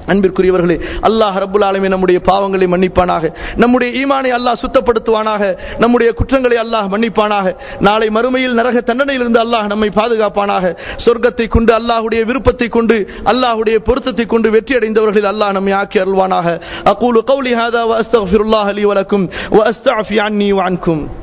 Speaker 1: அன்பிற்குரியவர்களே அல்லாஹ் ரப்புல் ஆலமீன் நம்முடைய பாவங்களை மன்னிப்பானாக நம்முடைய ஈமானை அல்லாஹ் சுத்தப்படுத்துவானாக நம்முடைய குற்றங்களை அல்லாஹ் மன்னிப்பானாக நாளை மறுமையில் நரக தண்டனையிலிருந்து அல்லாஹ் நம்மை பாதுகாப்பானாக சொர்க்கத்தை கொண்டு அல்லாஹ்வுடைய விருப்பத்தை கொண்டு அல்லாஹ்வுடைய பொருத்தத்தை கொண்டு வெற்றி அடைந்தவர்களில் அல்லாஹ் நம்மை ஆக்கி அருள்வானாக அகூலு கௌலி ஹாதா வ அஸ்தக்ஃபிருல்லாஹ் லி வலக்கும் வ அஸ்தஃபி அன்னி வ அன்கும்